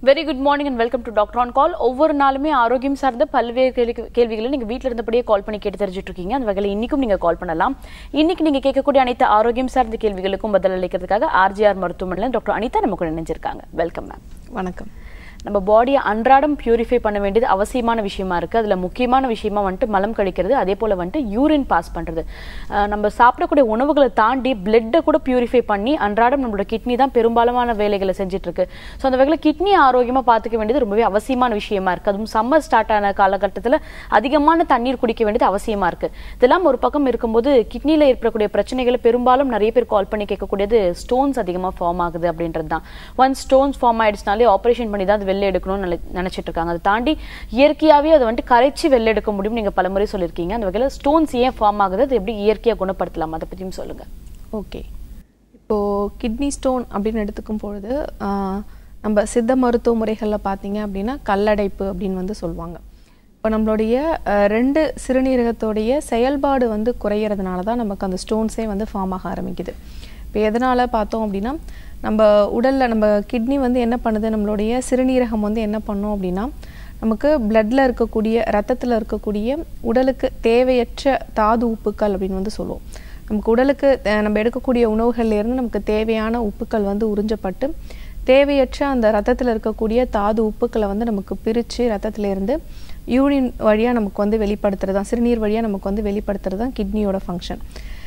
Very good morning and welcome to doctor on call ஒவ்வொரு நாளுமே ஆரோக்கியம் சார்ந்த பல்வேறு கேள்வி கேள்விகளை நீங்க வீட்ல இருந்தபடியே கால் பண்ணி கேட்டு தெரிஞ்சுட்டு இருக்கீங்க அந்த வகையில் இன்னைக்கும் நீங்க கால் பண்ணலாம் இன்னைக்கு நீங்க கேட்கக்கூடிய அனைத்து ஆரோக்கியம் சார்ந்த கேள்விகளுக்கும் பதில் அளிக்கிறதுக்காக ஆர்ஜிஆர் மருத்துவமனையில் டாக்டர் அனிதா நமக்கு நினைஞ்சிருக்காங்க வெல்கம் மேம் வணக்கம் நம்ம பாடியை அன்றாடம் பியூரிஃபை பண்ண வேண்டியது அவசியமான விஷயமா இருக்கு அதுல முக்கியமான விஷயமா வந்துட்டு மலம் கழிக்கிறது அதே போல வந்துட்டு யூரின் பாஸ் பண்றது அஹ் நம்ம சாப்பிடக்கூடிய உணவுகளை தாண்டி பிளட்டை கூட பியூரிஃபை பண்ணி அன்றாடம் நம்மளோட கிட்னி தான் பெரும்பாலான வேலைகளை செஞ்சுட்டு இருக்கு ஸோ அந்த வகையில் கிட்னி ஆரோக்கியமா பார்த்துக்க வேண்டியது ரொம்பவே அவசியமான விஷயமா இருக்கு அதுவும் சம்மர் ஸ்டார்ட் ஆன காலகட்டத்தில் அதிகமான தண்ணீர் குடிக்க வேண்டியது அவசியமா இருக்கு இதெல்லாம் ஒரு பக்கம் இருக்கும்போது கிட்னியில் ஏற்படக்கூடிய பிரச்சனைகளை பெரும்பாலும் நிறைய பேர் கால் பண்ணி கேட்கக்கூடியது ஸ்டோன்ஸ் அதிகமாக ஃபார்ம் ஆகுது அப்படின்றது தான் ஒன் ஸ்டோன்ஸ் ஃபார்ம் ஆயிடுச்சுனாலே ஆப்ரேஷன் பண்ணி தான் அது வெளில எடுக்கணும்னு நினை- நினைச்சிட்டு இருக்காங்க அதை தாண்டி இயற்கையாகவே அதை வந்துட்டு கரைச்சி வெளில எடுக்க முடியும் நீங்க பலமுறை சொல்லியிருக்கீங்க அந்த வகையில் ஸ்டோன்ஸ் ஏன் ஃபார்ம் ஆகுது அது எப்படி இயற்கையாக குணப்படுத்தலாம் அதை பற்றியும் சொல்லுங்க ஓகே இப்போது கிட்னி ஸ்டோன் அப்படின்னு எடுத்துக்கும் பொழுது ஆஹ், நம்ம சித்த மருத்துவ முறைகளில் பார்த்தீங்க அப்படின்னா கல்லடைப்பு அப்படின்னு வந்து சொல்லுவாங்க இப்போ நம்மளுடைய ஆஹ், ரெண்டு சிறுநீரகத்தோடைய செயல்பாடு வந்து குறையிறதுனால தான் நமக்கு அந்த ஸ்டோன்ஸே வந்து ஃபார்ம் ஆக ஆரம்பிக்குது இப்போ எதனால் பார்த்தோம் அப்படின்னா நம்ம உடலில் நம்ம கிட்னி வந்து என்ன பண்ணுது நம்மளுடைய சிறுநீரகம் வந்து என்ன பண்ணும் அப்படின்னா நமக்கு பிளட்டில் இருக்கக்கூடிய ரத்தத்தில் இருக்கக்கூடிய உடலுக்கு தேவையற்ற தாது உப்புக்கள் அப்படின்னு வந்து சொல்லுவோம் நமக்கு உடலுக்கு அஹ், நம்ம எடுக்கக்கூடிய உணவுகள்ல இருந்து நமக்கு தேவையான உப்புக்கள் வந்து உறிஞ்சப்பட்டு தேவையற்ற அந்த ரத்தத்தில் இருக்கக்கூடிய தாது உப்புக்களை வந்து நமக்கு பிரித்து ரத்தத்துல இருந்து யூரின் வழியாக நமக்கு வந்து வெளிப்படுத்துறது தான் சிறுநீர் வழியாக நமக்கு வந்து வெளிப்படுத்துறது தான் கிட்னியோட ஃபங்க்ஷன்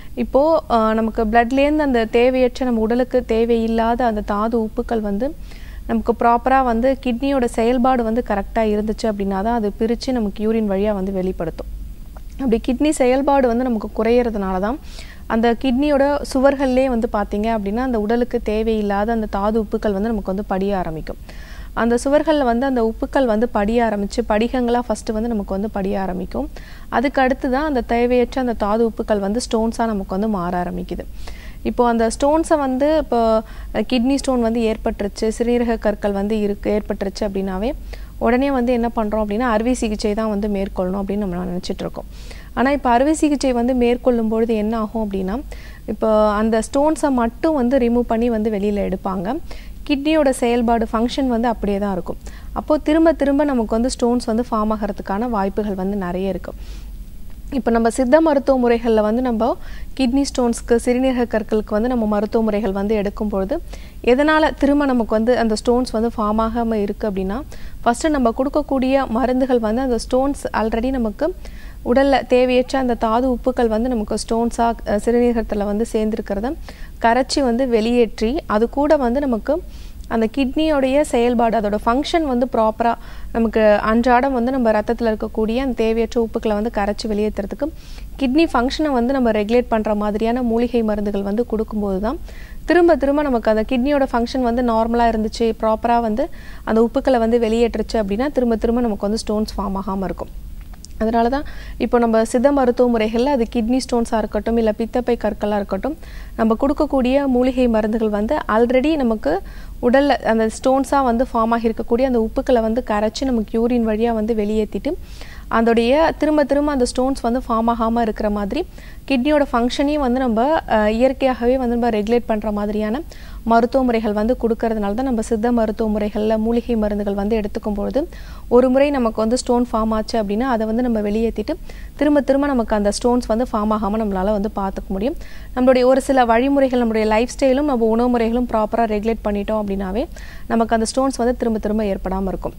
இப்போது நமக்கு பிளட்லேருந்து அந்த தேவையற்ற நம்ம உடலுக்கு தேவையில்லாத அந்த தாது உப்புக்கள் வந்து நமக்கு ப்ராப்பராக வந்து கிட்னியோட செயல்பாடு வந்து கரெக்டாக இருந்துச்சு அப்படின்னா தான் அது பிரித்து நமக்கு யூரின் வழியாக வந்து வெளிப்படுத்தும் அப்படி கிட்னி செயல்பாடு வந்து நமக்கு குறையிறதுனால தான் அந்த கிட்னியோட சுவர்கள்லே வந்து பார்த்தீங்க அப்படின்னா அந்த உடலுக்கு தேவையில்லாத அந்த தாது உப்புக்கள் வந்து நமக்கு வந்து படிய ஆரம்பிக்கும் அந்த சுவர்களில் வந்து அந்த உப்புக்கள் வந்து படிய ஆரம்பித்து படிகங்களாக ஃபஸ்ட்டு வந்து நமக்கு வந்து படிய ஆரம்பிக்கும் அதுக்கு அடுத்து தான் அந்த தேவையற்ற அந்த தாது உப்புக்கள் வந்து ஸ்டோன்ஸாக நமக்கு வந்து மாற ஆரம்பிக்குது இப்போ அந்த ஸ்டோன்ஸை வந்து இப்போ கிட்னி ஸ்டோன் வந்து ஏற்பட்டுருச்சு சிறுநீரக கற்கள் வந்து இருக்கு ஏற்பட்டுருச்சு அப்படின்னாவே உடனே வந்து என்ன பண்ணுறோம் அப்படின்னா அறுவை சிகிச்சை தான் வந்து மேற்கொள்ளணும் அப்படின்னு நம்ம நினச்சிட்டு இருக்கோம் ஆனால் இப்போ அறுவை சிகிச்சை வந்து மேற்கொள்ளும் பொழுது என்ன ஆகும் அப்படின்னா இப்போ அந்த ஸ்டோன்ஸை மட்டும் வந்து ரிமூவ் பண்ணி வந்து வெளியில் எடுப்பாங்க கிட்னியோட செயல்பாடு ஃபங்க்ஷன் வந்து அப்படியே தான் இருக்கும் அப்போது திரும்ப திரும்ப நமக்கு வந்து ஸ்டோன்ஸ் வந்து ஃபார்ம் ஆகிறதுக்கான வாய்ப்புகள் வந்து நிறைய இருக்குது இப்போ நம்ம சித்த மருத்துவ முறைகளில் வந்து நம்ம கிட்னி ஸ்டோன்ஸ்க்கு சிறுநீரக கற்களுக்கு வந்து நம்ம மருத்துவ முறைகள் வந்து எடுக்கும் பொழுது எதனால் திரும்ப நமக்கு வந்து அந்த ஸ்டோன்ஸ் வந்து ஃபார்ம் ஆகாமல் இருக்குது அப்படின்னா ஃபஸ்ட்டு நம்ம கொடுக்கக்கூடிய மருந்துகள் வந்து அந்த ஸ்டோன்ஸ் ஆல்ரெடி நமக்கு உடலில் தேவையற்ற அந்த தாது உப்புக்கள் வந்து நமக்கு ஸ்டோன்ஸாக சிறுநீரகத்தில் வந்து சேர்ந்துருக்கிறத கரைச்சி வந்து வெளியேற்றி அது கூட வந்து நமக்கு அந்த கிட்னியோடைய செயல்பாடு அதோட ஃபங்க்ஷன் வந்து ப்ராப்பராக நமக்கு அன்றாடம் வந்து நம்ம ரத்தத்தில் இருக்கக்கூடிய அந்த தேவையற்ற உப்புக்களை வந்து கரைச்சி வெளியேற்றுறதுக்கு கிட்னி ஃபங்க்ஷனை வந்து நம்ம ரெகுலேட் பண்ணுற மாதிரியான மூலிகை மருந்துகள் வந்து கொடுக்கும்போது தான் திரும்ப திரும்ப நமக்கு அந்த கிட்னியோட ஃபங்க்ஷன் வந்து நார்மலாக இருந்துச்சு ப்ராப்பராக வந்து அந்த உப்புக்களை வந்து வெளியேற்றுச்சு அப்படின்னா திரும்ப திரும்ப நமக்கு வந்து ஸ்டோன்ஸ் ஃபார்ம் ஆகாமல் இருக்கும் அதனால தான் இப்போ நம்ம சித்த மருத்துவ முறைகளில் அது கிட்னி ஸ்டோன்ஸாக இருக்கட்டும் இல்லை பித்தப்பை கற்களாக இருக்கட்டும் நம்ம கொடுக்கக்கூடிய மூலிகை மருந்துகள் வந்து ஆல்ரெடி நமக்கு உடலில் அந்த ஸ்டோன்ஸாக வந்து ஃபார்ம் ஆகியிருக்கக்கூடிய அந்த உப்புக்களை வந்து கரைச்சி நமக்கு யூரின் வழியாக வந்து வெளியேற்றிட்டு அதோடைய திரும்ப திரும்ப அந்த ஸ்டோன்ஸ் வந்து ஃபார்ம் ஆகாமல் இருக்கிற மாதிரி கிட்னியோட ஃபங்க்ஷனையும் வந்து நம்ம அஹ், இயற்கையாகவே வந்து நம்ம ரெகுலேட் பண்ணுற மாதிரியான மருத்துவ முறைகள் வந்து கொடுக்கறதுனால தான் நம்ம சித்த மருத்துவ முறைகளில் மூலிகை மருந்துகள் வந்து எடுத்துக்கும் பொழுது ஒரு முறை நமக்கு வந்து ஸ்டோன் ஃபார்ம் ஆச்சு அப்படின்னா அதை வந்து நம்ம வெளியேற்றிட்டு திரும்ப திரும்ப நமக்கு அந்த ஸ்டோன்ஸ் வந்து ஃபார்ம் ஆகாமல் நம்மளால் வந்து பார்த்துக்க முடியும் நம்மளுடைய ஒரு சில வழிமுறைகள் நம்மளுடைய லைஃப் ஸ்டைலும் நம்ம உணவு முறைகளும் ப்ராப்பராக ரெகுலேட் பண்ணிட்டோம் அப்படின்னாவே நமக்கு அந்த ஸ்டோன்ஸ் வந்து திரும்ப திரும்ப ஏற்படாமல் இருக்கும்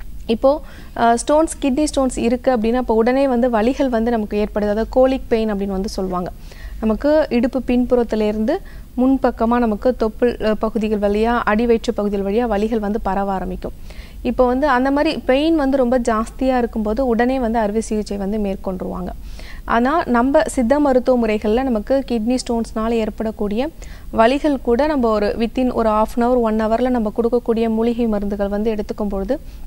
இப்போது ஸ்டோன்ஸ் கிட்னி ஸ்டோன்ஸ் இருக்குது அப்படின்னா இப்போ உடனே வந்து வலிகள் வந்து நமக்கு ஏற்படுது அதாவது கோலிக் பெயின் அப்படின்னு வந்து சொல்லுவாங்க நமக்கு இடுப்பு பின்புறத்திலேருந்து முன்பக்கமாக நமக்கு தொப்புள் அஹ், பகுதிகள் வழியாக அடி வயிற்று பகுதிகள் வழியாக வலிகள் வந்து பரவ ஆரம்பிக்கும் இப்போ வந்து அந்த மாதிரி பெயின் வந்து ரொம்ப ஜாஸ்தியாக இருக்கும்போது உடனே வந்து அறுவை சிகிச்சை வந்து மேற்கொண்டுருவாங்க ஆனால் நம்ம சித்த மருத்துவ முறைகளில் நமக்கு கிட்னி ஸ்டோன்ஸ்னால ஏற்படக்கூடிய வலிகள் கூட நம்ம ஒரு வித்தின் ஒரு ஆஃப் அன் ஹவர் ஒன் ஹவரில் நம்ம கொடுக்கக்கூடிய மூலிகை மருந்துகள் வந்து எடுத்துக்கும் பொழுது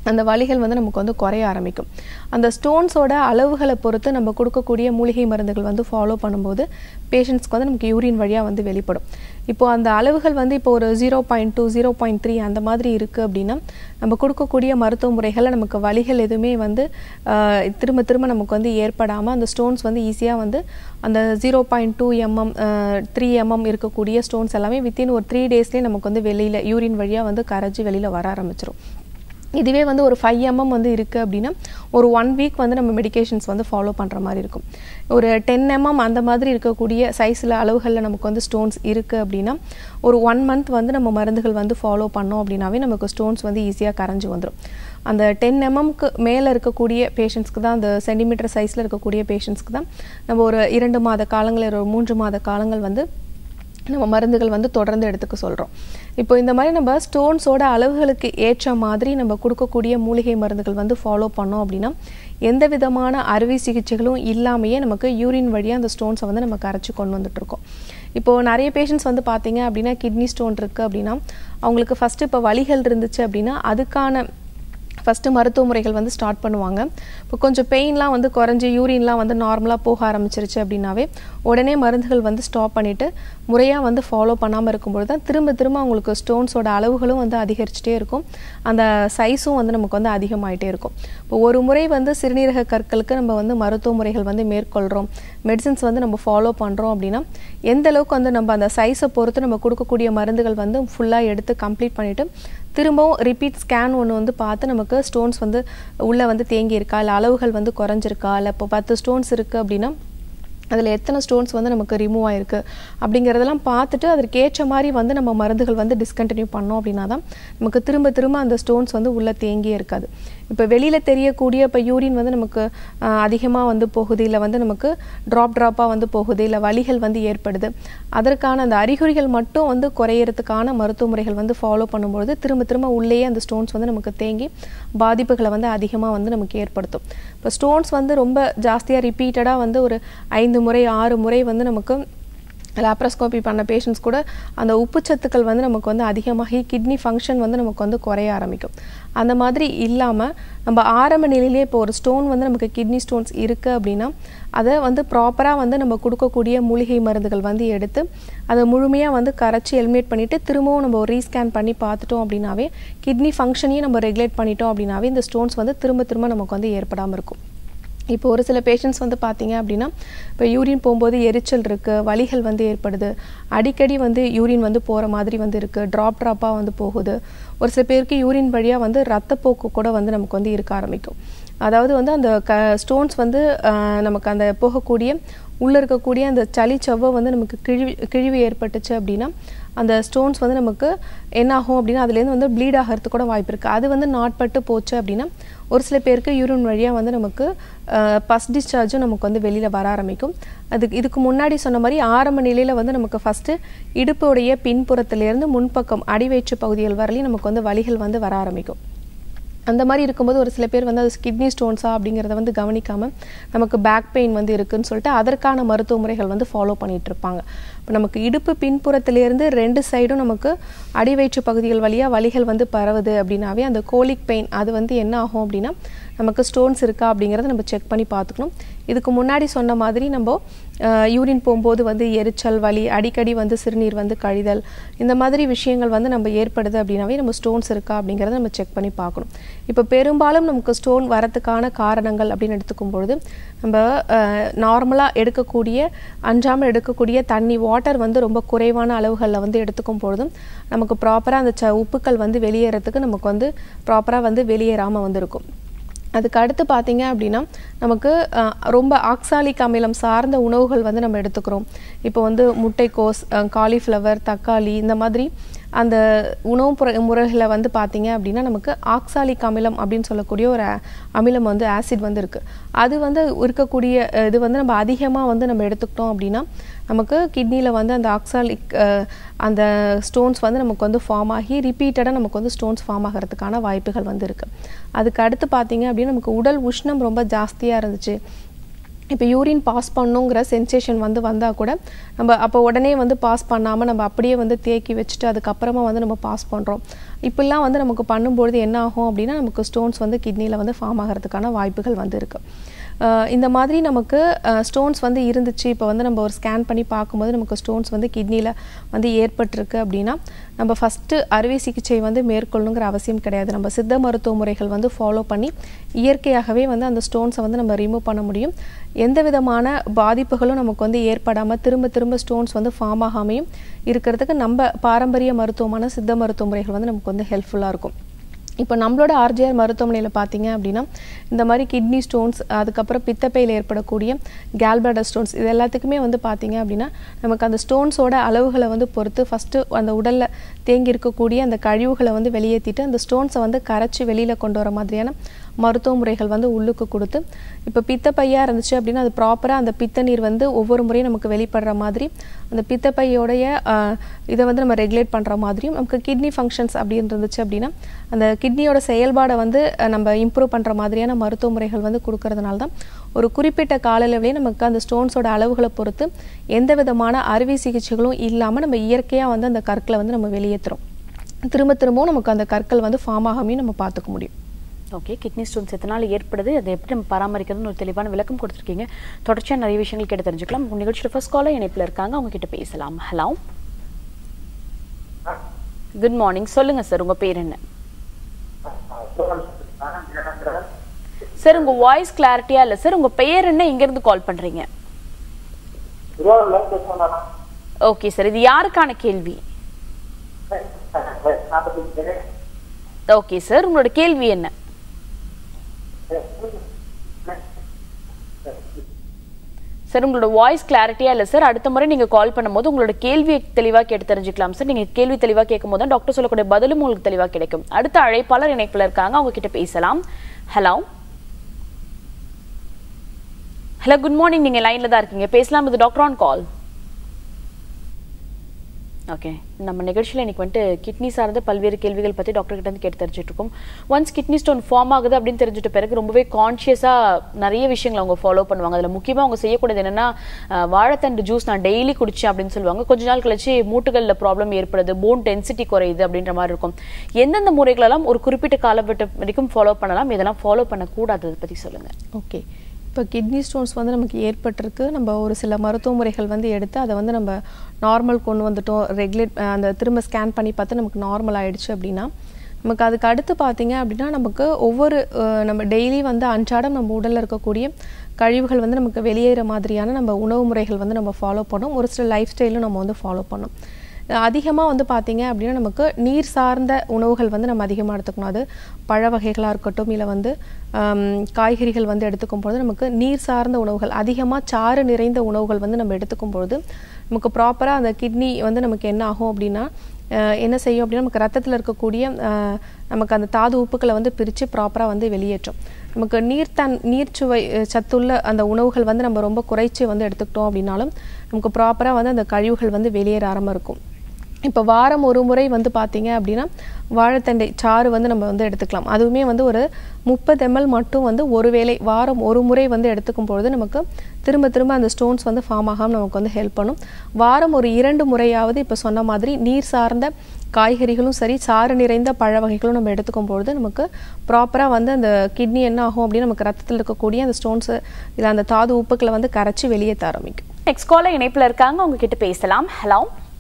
அந்த வலிகள் வந்து நமக்கு வந்து குறைய ஆரம்பிக்கும் அந்த ஸ்டோன்ஸோட அளவுகளை பொறுத்து நம்ம கொடுக்கக்கூடிய மூலிகை மருந்துகள் வந்து ஃபாலோ பண்ணும்போது பேஷண்ட்ஸ்க்கு வந்து நமக்கு யூரின் வழியாக வந்து வெளிப்படும் இப்போ அந்த அளவுகள் வந்து இப்போ ஒரு zero point two zero point three அந்த மாதிரி இருக்குது அப்படின்னா நம்ம கொடுக்கக்கூடிய மருத்துவ முறைகளில் நமக்கு வலிகள் எதுவுமே வந்து ஆஹ், திரும்ப திரும்ப நமக்கு வந்து ஏற்படாமல் அந்த ஸ்டோன்ஸ் வந்து ஈஸியாக வந்து அந்த zero point two mm three mm இருக்கக்கூடிய ஸ்டோன்ஸ் எல்லாமே வித்தின் ஒரு த்ரீ டேஸ்லேயே நமக்கு வந்து வெளியில் யூரின் வழியாக வந்து கரைஞ்சி வெளியில் வர ஆரம்பிச்சிரும் இதுவே வந்து ஒரு ஃபைவ் எம்எம் வந்து இருக்குது அப்படின்னா ஒரு ஒன் வீக் வந்து நம்ம மெடிகேஷன்ஸ் வந்து ஃபாலோ பண்ணுற மாதிரி இருக்கும் ஒரு டென் எம்எம் அந்த மாதிரி இருக்கக்கூடிய சைஸில் அளவுகளில் நமக்கு வந்து ஸ்டோன்ஸ் இருக்குது அப்படின்னா ஒரு ஒன் மந்த் வந்து நம்ம மருந்துகள் வந்து ஃபாலோ பண்ணோம் அப்படின்னாவே நமக்கு ஸ்டோன்ஸ் வந்து ஈஸியாக கரைஞ்சி வந்துடும் அந்த டென் எம்எம்க்கு மேலே இருக்கக்கூடிய பேஷண்ட்ஸ்க்கு தான் அந்த சென்டிமீட்டர் சைஸில் இருக்கக்கூடிய பேஷண்ட்ஸ்க்கு தான் நம்ம ஒரு இரண்டு மாத காலங்கள் ஒரு மூன்று மாத காலங்கள் வந்து நம்ம மருந்துகள் வந்து தொடர்ந்து எடுத்துக்க சொல்கிறோம் இப்போ இந்த மாதிரி நம்ம ஸ்டோன்ஸோட அளவுகளுக்கு ஏற்ற மாதிரி நம்ம கொடுக்கக்கூடிய மூலிகை மருந்துகள் வந்து ஃபாலோ பண்ணோம் அப்படின்னா எந்த விதமான அறுவை சிகிச்சைகளும் இல்லாமையே நமக்கு யூரின் வழியாக அந்த ஸ்டோன்ஸை வந்து நம்ம கரைச்சி கொண்டு வந்துட்டுருக்கோம் இப்போது நிறைய பேஷண்ட்ஸ் வந்து பார்த்தீங்க அப்படின்னா கிட்னி ஸ்டோன் இருக்குது அப்படின்னா அவங்களுக்கு ஃபஸ்ட்டு இப்போ வலிகள் இருந்துச்சு அப்படின்னா அதுக்கான ஃபஸ்ட்டு மருத்துவ முறைகள் வந்து ஸ்டார்ட் பண்ணுவாங்க இப்போ கொஞ்சம் பெயின்லாம் வந்து குறைஞ்சி யூரின்லாம் வந்து நார்மலாக போக ஆரம்பிச்சிருச்சு அப்படின்னாவே உடனே மருந்துகள் வந்து ஸ்டாப் பண்ணிவிட்டு முறையாக வந்து ஃபாலோ பண்ணாமல் இருக்கும்பொழுது தான் திரும்ப திரும்ப அவங்களுக்கு ஸ்டோன்ஸோட அளவுகளும் வந்து அதிகரிச்சுட்டே இருக்கும் அந்த சைஸும் வந்து நமக்கு வந்து அதிகமாயிட்டே இருக்கும் இப்போ ஒரு முறை வந்து சிறுநீரக கற்களுக்கு நம்ம வந்து மருத்துவ முறைகள் வந்து மேற்கொள்கிறோம் மெடிசின்ஸ் வந்து நம்ம ஃபாலோ பண்ணுறோம் அப்படின்னா எந்த அளவுக்கு வந்து நம்ம அந்த சைஸை பொறுத்து நம்ம கொடுக்கக்கூடிய மருந்துகள் வந்து ஃபுல்லாக எடுத்து கம்ப்ளீட் பண்ணிவிட்டு திரும்பவும் ரிப்பீட் ஸ்கேன் ஒன்று வந்து பார்த்து நமக்கு ஸ்டோன்ஸ் வந்து உள்ளே வந்து தேங்கி இருக்கா இல்லை அளவுகள் வந்து குறைஞ்சிருக்கா இல்லை இப்போ பத்து ஸ்டோன்ஸ் இருக்குது அப்படின்னா அதில் எத்தனை ஸ்டோன்ஸ் வந்து நமக்கு ரிமூவ் ஆயிருக்கு அப்படிங்கிறதெல்லாம் பார்த்துட்டு அதற்கு ஏற்ற மாதிரி வந்து நம்ம மருந்துகள் வந்து டிஸ்கண்டினியூ பண்ணோம் அப்படின்னா தான் நமக்கு திரும்ப திரும்ப அந்த ஸ்டோன்ஸ் வந்து உள்ளே தேங்கியே இருக்காது இப்போ வெளியில் தெரியக்கூடிய இப்போ யூரின் வந்து நமக்கு அதிகமாக வந்து போகுது இல்லை வந்து நமக்கு ட்ராப் ட்ராப்பாக வந்து போகுது இல்லை வலிகள் வந்து ஏற்படுது அதற்கான அந்த அறிகுறிகள் மட்டும் வந்து குறையறதுக்கான மருத்துவ முறைகள் வந்து ஃபாலோ பண்ணும்பொழுது திரும்ப திரும்ப உள்ளேயே அந்த ஸ்டோன்ஸ் வந்து நமக்கு தேங்கி பாதிப்புகளை வந்து அதிகமாக வந்து நமக்கு ஏற்படுத்தும் இப்போ ஸ்டோன்ஸ் வந்து ரொம்ப ஜாஸ்தியாக ரிப்பீட்டடாக வந்து ஒரு ஐந்து முறை ஆறு முறை வந்து நமக்கு லாப்ரோஸ்கோபி பண்ண பேஷண்ட்ஸ் கூட அந்த உப்புச்சத்துக்கள் வந்து நமக்கு வந்து அதிகமாகி கிட்னி ஃபங்க்ஷன் வந்து நமக்கு வந்து குறைய ஆரம்பிக்கும் அந்த மாதிரி இல்லாமல் நம்ம ஆரம்ப நிலையிலே இப்போ ஒரு ஸ்டோன் வந்து நமக்கு கிட்னி ஸ்டோன்ஸ் இருக்குது அப்படின்னா அதை வந்து ப்ராப்பராக வந்து நம்ம கொடுக்கக்கூடிய மூலிகை மருந்துகள் வந்து எடுத்து அதை முழுமையாக வந்து கரைச்சி எலிமினேட் பண்ணிவிட்டு திரும்பவும் நம்ம ஒரு ரீஸ்கேன் பண்ணி பார்த்துட்டோம் அப்படின்னாவே கிட்னி ஃபங்க்ஷனையும் நம்ம ரெகுலேட் பண்ணிட்டோம் அப்படின்னாவே இந்த ஸ்டோன்ஸ் வந்து திரும்ப திரும்ப நமக்கு வந்து ஏற்படாமல் இருக்கும் இப்போ ஒரு சில பேஷண்ட்ஸ் வந்து பார்த்தீங்க அப்படின்னா இப்போ யூரின் போகும்போது எரிச்சல் இருக்குது வலிகள் வந்து ஏற்படுது அடிக்கடி வந்து யூரின் வந்து போகிற மாதிரி வந்து இருக்குது ட்ராப் ட்ராப்பாக வந்து போகுது ஒரு சில பேருக்கு யூரின் வழியாக வந்து ரத்தப்போக்கு கூட வந்து நமக்கு வந்து இருக்க ஆரம்பிக்கும் அதாவது வந்து அந்த க ஸ்டோன்ஸ் வந்து ஆஹ், நமக்கு அந்த போகக்கூடிய உள்ளே இருக்கக்கூடிய அந்த சளி செவ்வை வந்து நமக்கு கிழிவு கிழிவு ஏற்பட்டுச்சு அப்படின்னா அந்த ஸ்டோன்ஸ் வந்து நமக்கு என்ன ஆகும் அப்படின்னா அதுலேருந்து வந்து ப்ளீட் ஆகிறதுக்கு கூட வாய்ப்பு இருக்குது அது வந்து நாட்பட்டு போச்சு அப்படின்னா ஒரு சில பேருக்கு யூரின் வழியாக வந்து நமக்கு பஸ் டிஸ்சார்ஜும் நமக்கு வந்து வெளியில் வர ஆரம்பிக்கும் அதுக்கு இதுக்கு முன்னாடி சொன்ன மாதிரி ஆரம்ப நிலையில் வந்து நமக்கு ஃபஸ்ட்டு இடுப்புடைய பின்புறத்திலேருந்து முன்பக்கம் அடிவயிற்று பகுதிகள் வரலையும் நமக்கு வந்து வலிகள் வந்து வர ஆரம்பிக்கும் அந்த மாதிரி இருக்கும்போது ஒரு சில பேர் வந்து அது கிட்னி ஸ்டோன்ஸா அப்படிங்கிறத வந்து கவனிக்காமல் நமக்கு பேக் பெயின் வந்து இருக்குன்னு சொல்லிட்டு அதற்கான மருத்துவ முறைகள் வந்து ஃபாலோ பண்ணிட்டு இருப்பாங்க இப்போ நமக்கு இடுப்பு பின்புறத்திலேருந்து ரெண்டு சைடும் நமக்கு அடிவயிற்று பகுதிகள் வழியாக வலிகள் வந்து பரவுது அப்படின்னாவே அந்த கோலிக் பெயின் அது வந்து என்ன ஆகும் அப்படின்னா நமக்கு ஸ்டோன்ஸ் இருக்கா அப்படிங்கிறத நம்ம செக் பண்ணி பார்த்துக்கணும் இதுக்கு முன்னாடி சொன்ன மாதிரி நம்ம யூரின் போகும்போது வந்து எரிச்சல் வலி அடிக்கடி வந்து சிறுநீர் வந்து கழிதல் இந்த மாதிரி விஷயங்கள் வந்து நம்ம ஏற்படுது அப்படின்னாவே நம்ம ஸ்டோன்ஸ் இருக்கா அப்படிங்கிறத நம்ம செக் பண்ணி பார்க்கணும் இப்போ பெரும்பாலும் நமக்கு ஸ்டோன் வரத்துக்கான காரணங்கள் அப்படின்னு எடுத்துக்கும் பொழுது நம்ம நார்மலாக எடுக்கக்கூடிய அஞ்சாமல் எடுக்கக்கூடிய தண்ணி வாட்டர் வந்து ரொம்ப குறைவான அளவுகளில் வந்து எடுத்துக்கும் பொழுதும் நமக்கு ப்ராப்பராக அந்த ச உப்புக்கள் வந்து வெளியேறதுக்கு நமக்கு வந்து ப்ராப்பராக வந்து வெளியேறாமல் வந்து இருக்கும் அதுக்கு அடுத்து பார்த்தீங்க அப்படின்னா நமக்கு அஹ், ரொம்ப ஆக்சாலிக் அமிலம் சார்ந்த உணவுகள் வந்து நம்ம எடுத்துக்கிறோம் இப்போ வந்து முட்டைக்கோஸ் காலிஃப்ளவர் தக்காளி இந்த மாதிரி அந்த உணவு புற முறைகளை வந்து பார்த்தீங்க அப்படின்னா நமக்கு ஆக்சாலிக் அமிலம் அப்படின்னு சொல்லக்கூடிய ஒரு அ- அமிலம் வந்து ஆசிட் வந்து இருக்குது அது வந்து இருக்கக்கூடிய அஹ், இது வந்து நம்ம அதிகமாக வந்து நம்ம எடுத்துக்கிட்டோம் அப்படின்னா நமக்கு கிட்னியில் வந்து அந்த ஆக்சாலிக் அந்த ஸ்டோன்ஸ் வந்து நமக்கு வந்து ஃபார்ம் ஆகி ரிப்பீட்டடாக நமக்கு வந்து ஸ்டோன்ஸ் ஃபார்ம் ஆகிறதுக்கான வாய்ப்புகள் வந்து இருக்குது அதுக்கு அடுத்து பார்த்தீங்க அப்படின்னா நமக்கு உடல் உஷ்ணம் ரொம்ப ஜாஸ்தியாக இருந்துச்சு இப்போ யூரின் பாஸ் பண்ணுங்கிற சென்சேஷன் வந்து வந்தால் கூட நம்ம அப்போ உடனே வந்து பாஸ் பண்ணாமல் நம்ம அப்படியே வந்து தேக்கி வச்சுட்டு அதுக்கப்புறமா வந்து நம்ம பாஸ் பண்ணுறோம் இப்படிலாம் வந்து நமக்கு பண்ணும்பொழுது என்ன ஆகும் அப்படின்னா நமக்கு ஸ்டோன்ஸ் வந்து கிட்னியில் வந்து ஃபார்ம் ஆகிறதுக்கான வாய்ப்புகள் வந்து இருக்குது அஹ் இந்த மாதிரி நமக்கு ஸ்டோன்ஸ் வந்து இருந்துச்சு இப்போ வந்து நம்ம ஒரு ஸ்கேன் பண்ணி பார்க்கும்போது நமக்கு ஸ்டோன்ஸ் வந்து கிட்னியில் வந்து ஏற்பட்டிருக்கு அப்படின்னா நம்ம ஃபஸ்ட்டு அறுவை சிகிச்சை வந்து மேற்கொள்ளணுங்கிற அவசியம் கிடையாது நம்ம சித்த மருத்துவ முறைகள் வந்து ஃபாலோ பண்ணி இயற்கையாகவே வந்து அந்த ஸ்டோன்ஸை வந்து நம்ம ரிமூவ் பண்ண முடியும் எந்த விதமான பாதிப்புகளும் நமக்கு வந்து ஏற்படாமல் திரும்ப திரும்ப ஸ்டோன்ஸ் வந்து ஃபார்ம் ஆகாமையும் இருக்கிறதுக்கு நம்ம பாரம்பரிய மருத்துவமான சித்த மருத்துவ முறைகள் வந்து நமக்கு வந்து ஹெல்ப்ஃபுல்லாக இருக்கும் இப்போ நம்மளோட ஆர்ஜிஆர் மருத்துவமனையில் பார்த்தீங்க அப்படின்னா இந்த மாதிரி கிட்னி ஸ்டோன்ஸ் அதுக்கப்புறம் பித்தப்பையில் ஏற்படக்கூடிய கேல்பிளாடர் ஸ்டோன்ஸ் இது எல்லாத்துக்குமே வந்து பார்த்தீங்க அப்படின்னா நமக்கு அந்த ஸ்டோன்ஸோட அளவுகளை வந்து பொறுத்து ஃபஸ்ட்டு அந்த உடலில் தேங்கி இருக்கக்கூடிய அந்த கழிவுகளை வந்து வெளியேற்றிட்டு அந்த ஸ்டோன்ஸை வந்து கரைச்சி வெளியில் கொண்டு வர மாதிரியான மருத்துவ முறைகள் வந்து உள்ளுக்கு கொடுத்து இப்போ பித்தப்பையாக இருந்துச்சு அப்படின்னா அது ப்ராப்பராக அந்த பித்த நீர் வந்து ஒவ்வொரு முறையும் நமக்கு வெளிப்படுற மாதிரி அந்த பித்தப்பையோடைய ஆஹ், இதை வந்து நம்ம ரெகுலேட் பண்ணுற மாதிரியும் நமக்கு கிட்னி ஃபங்க்ஷன்ஸ் அப்படின்னு இருந்துச்சு அப்படின்னா அந்த கிட்னியோட செயல்பாடை வந்து அஹ், நம்ம இம்ப்ரூவ் பண்ணுற மாதிரியான மருத்துவ முறைகள் வந்து கொடுக்கறதுனால தான் ஒரு குறிப்பிட்ட கால அளவிலே நமக்கு அந்த ஸ்டோன்ஸோட அளவுகளை பொறுத்து எந்த விதமான அறுவை சிகிச்சைகளும் இல்லாமல் நம்ம இயற்கையாக வந்து அந்த கற்களை வந்து நம்ம வெளியேற்றுறோம் திரும்ப திரும்பவும் நமக்கு அந்த கற்கள் வந்து ஃபார்ம் ஆகாமையும் நம்ம பார்த்துக்க முடியும் ஓகே கிட்னி ஸ்டோன்ஸ் எத்தனால ஏற்படுது அதை எப்படி நம்ம பராமரிக்கிறதுன்னு ஒரு தெளிவான விளக்கம் கொடுத்துருக்கீங்க தொடர்ச்சியாக நிறைய விஷயங்கள் கேட்டு தெரிஞ்சுக்கலாம் உங்க நிகழ்ச்சியோட ஃபர்ஸ்ட் காலர் இணைப்பில் இருக்காங்க அவங்க கிட்ட பேசலாம் ஹலோ குட் மார்னிங் சொல்லுங்க சார் உங்க பேர் என்ன சார் உங்க வாய்ஸ் கிளாரிட்டியா இல்ல சார் உங்க பெயர் என்ன எங்க இருந்து கால் பண்றீங்க ஓகே சார் இது யாருக்கான கேள்வி ஓகே சார் உங்களோட கேள்வி என்ன சார் உங்களோட வாய்ஸ் கிளாரிட்டியா இல்ல சார் அடுத்த முறை நீங்க கால் பண்ணும்போது உங்களோட கேள்வியை தெளிவா கேட்டு தெரிஞ்சுக்கலாம் சார் நீங்க கேள்வி தெளிவா கேட்கும் போது டாக்டர் சொல்லக்கூடிய பதிலும் உங்களுக்கு தெளிவா கிடைக்கும் அடுத்த அழைப்பாளர் இணைப்புல இருக்காங்க அவங்க கிட்ட பேசலாம் ஹலோ ஹலோ குட் மார்னிங் நீங்க லைன்ல தான் இருக்கீங்க பேசலாம் இது டாக்டர் ஆன் கால் ஓகே நம்ம நிகழ்ச்சியில் இன்னைக்கு வந்துட்டு கிட்னி சார்ந்த பல்வேறு கேள்விகள் பற்றி டாக்டர் கிட்ட இருந்து கேட்டு தெரிஞ்சுட்டு இருக்கோம் ஒன்ஸ் கிட்னி ஸ்டோன் ஃபார்ம் ஆகுது அப்படின்னு தெரிஞ்சுட்ட பிறகு ரொம்பவே கான்ஷியஸாக நிறைய விஷயங்களை அவங்க ஃபாலோ பண்ணுவாங்க அதில் முக்கியமாக அவங்க செய்யக்கூடியது என்னன்னா அஹ், வாழைத்தண்டு ஜூஸ் நான் டெய்லி குடிச்சேன் அப்படின்னு சொல்லுவாங்க கொஞ்ச நாள் கழிச்சு மூட்டுகளில் ப்ராப்ளம் ஏற்படுது போன் டென்சிட்டி குறையுது அப்படின்ற மாதிரி இருக்கும் எந்தெந்த முறைகளெல்லாம் ஒரு குறிப்பிட்ட காலகட்டம் வரைக்கும் ஃபாலோ பண்ணலாம் இதெல்லாம் ஃபாலோ பண்ணக்கூடாது அதை பற்றி சொல்லுங்கள் ஓகே இப்போ கிட்னி ஸ்டோன்ஸ் வந்து நமக்கு ஏற்பட்டிருக்கு நம்ம ஒரு சில மருத்துவ முறைகள் வந்து எடுத்து அதை வந்து நம்ம நார்மல் கொண்டு வந்துட்டோம் ரெகுலேட் அந்த திரும்ப ஸ்கேன் பண்ணி பார்த்து நமக்கு நார்மல் ஆயிடுச்சு அப்படின்னா நமக்கு அதுக்கு அடுத்து பார்த்தீங்க அப்படின்னா நமக்கு ஒவ்வொரு அஹ், நம்ம டெய்லி வந்து அன்றாடம் நம்ம உடலில் இருக்கக்கூடிய கழிவுகள் வந்து நமக்கு வெளியேற மாதிரியான நம்ம உணவு முறைகள் வந்து நம்ம ஃபாலோ பண்ணோம் ஒரு சில லைஃப் ஸ்டைலும் நம்ம வந்து ஃபாலோ பண்ணோம் அதிகமாக வந்து பார்த்தீங்க அப்படின்னா நமக்கு நீர் சார்ந்த உணவுகள் வந்து நம்ம அதிகமாக எடுத்துக்கணும் அது பழ வகைகளாக இருக்கட்டும் இல்லை வந்து ஆம், காய்கறிகள் வந்து எடுத்துக்கும் பொழுது நமக்கு நீர் சார்ந்த உணவுகள் அதிகமாக சாறு நிறைந்த உணவுகள் வந்து நம்ம எடுத்துக்கும் பொழுது நமக்கு ப்ராப்பராக அந்த கிட்னி வந்து நமக்கு என்ன ஆகும் அப்படின்னா அஹ், என்ன செய்யும் அப்படின்னா நமக்கு ரத்தத்தில் இருக்கக்கூடிய அஹ், நமக்கு அந்த தாது உப்புக்களை வந்து பிரித்து ப்ராப்பராக வந்து வெளியேற்றும் நமக்கு நீர்த்தன் நீர்ச்சுவை அஹ், சத்துள்ள அந்த உணவுகள் வந்து நம்ம ரொம்ப குறைச்சி வந்து எடுத்துக்கிட்டோம் அப்படின்னாலும் நமக்கு ப்ராப்பராக வந்து அந்த கழிவுகள் வந்து வெளியேற ஆரம்ப இருக்கும் இப்போ வாரம் ஒரு முறை வந்து பார்த்தீங்க அப்படின்னா வாழைத்தண்டை சாறு வந்து நம்ம வந்து எடுத்துக்கலாம் அதுவுமே வந்து ஒரு முப்பது எம்எல் மட்டும் வந்து ஒரு வேளை வாரம் ஒரு முறை வந்து எடுத்துக்கும் பொழுது நமக்கு திரும்ப திரும்ப அந்த ஸ்டோன்ஸ் வந்து ஃபார்ம் ஆகாமல் நமக்கு வந்து ஹெல்ப் பண்ணும் வாரம் ஒரு இரண்டு முறையாவது இப்போ சொன்ன மாதிரி நீர் சார்ந்த காய்கறிகளும் சரி சாறு நிறைந்த பழ வகைகளும் நம்ம எடுத்துக்கும் பொழுது நமக்கு ப்ராப்பராக வந்து அந்த கிட்னி என்ன ஆகும் அப்படின்னா நமக்கு ரத்தத்தில் இருக்கக்கூடிய அந்த ஸ்டோன்ஸு இல்லை அந்த தாது உப்புக்களை வந்து கரைச்சி வெளியேற்ற ஆரம்பிக்கும் நெக்ஸ்ட் காலர் இணைப்பில் இருக்காங்க அவங்க கிட்ட பேசலாம் ஹலோ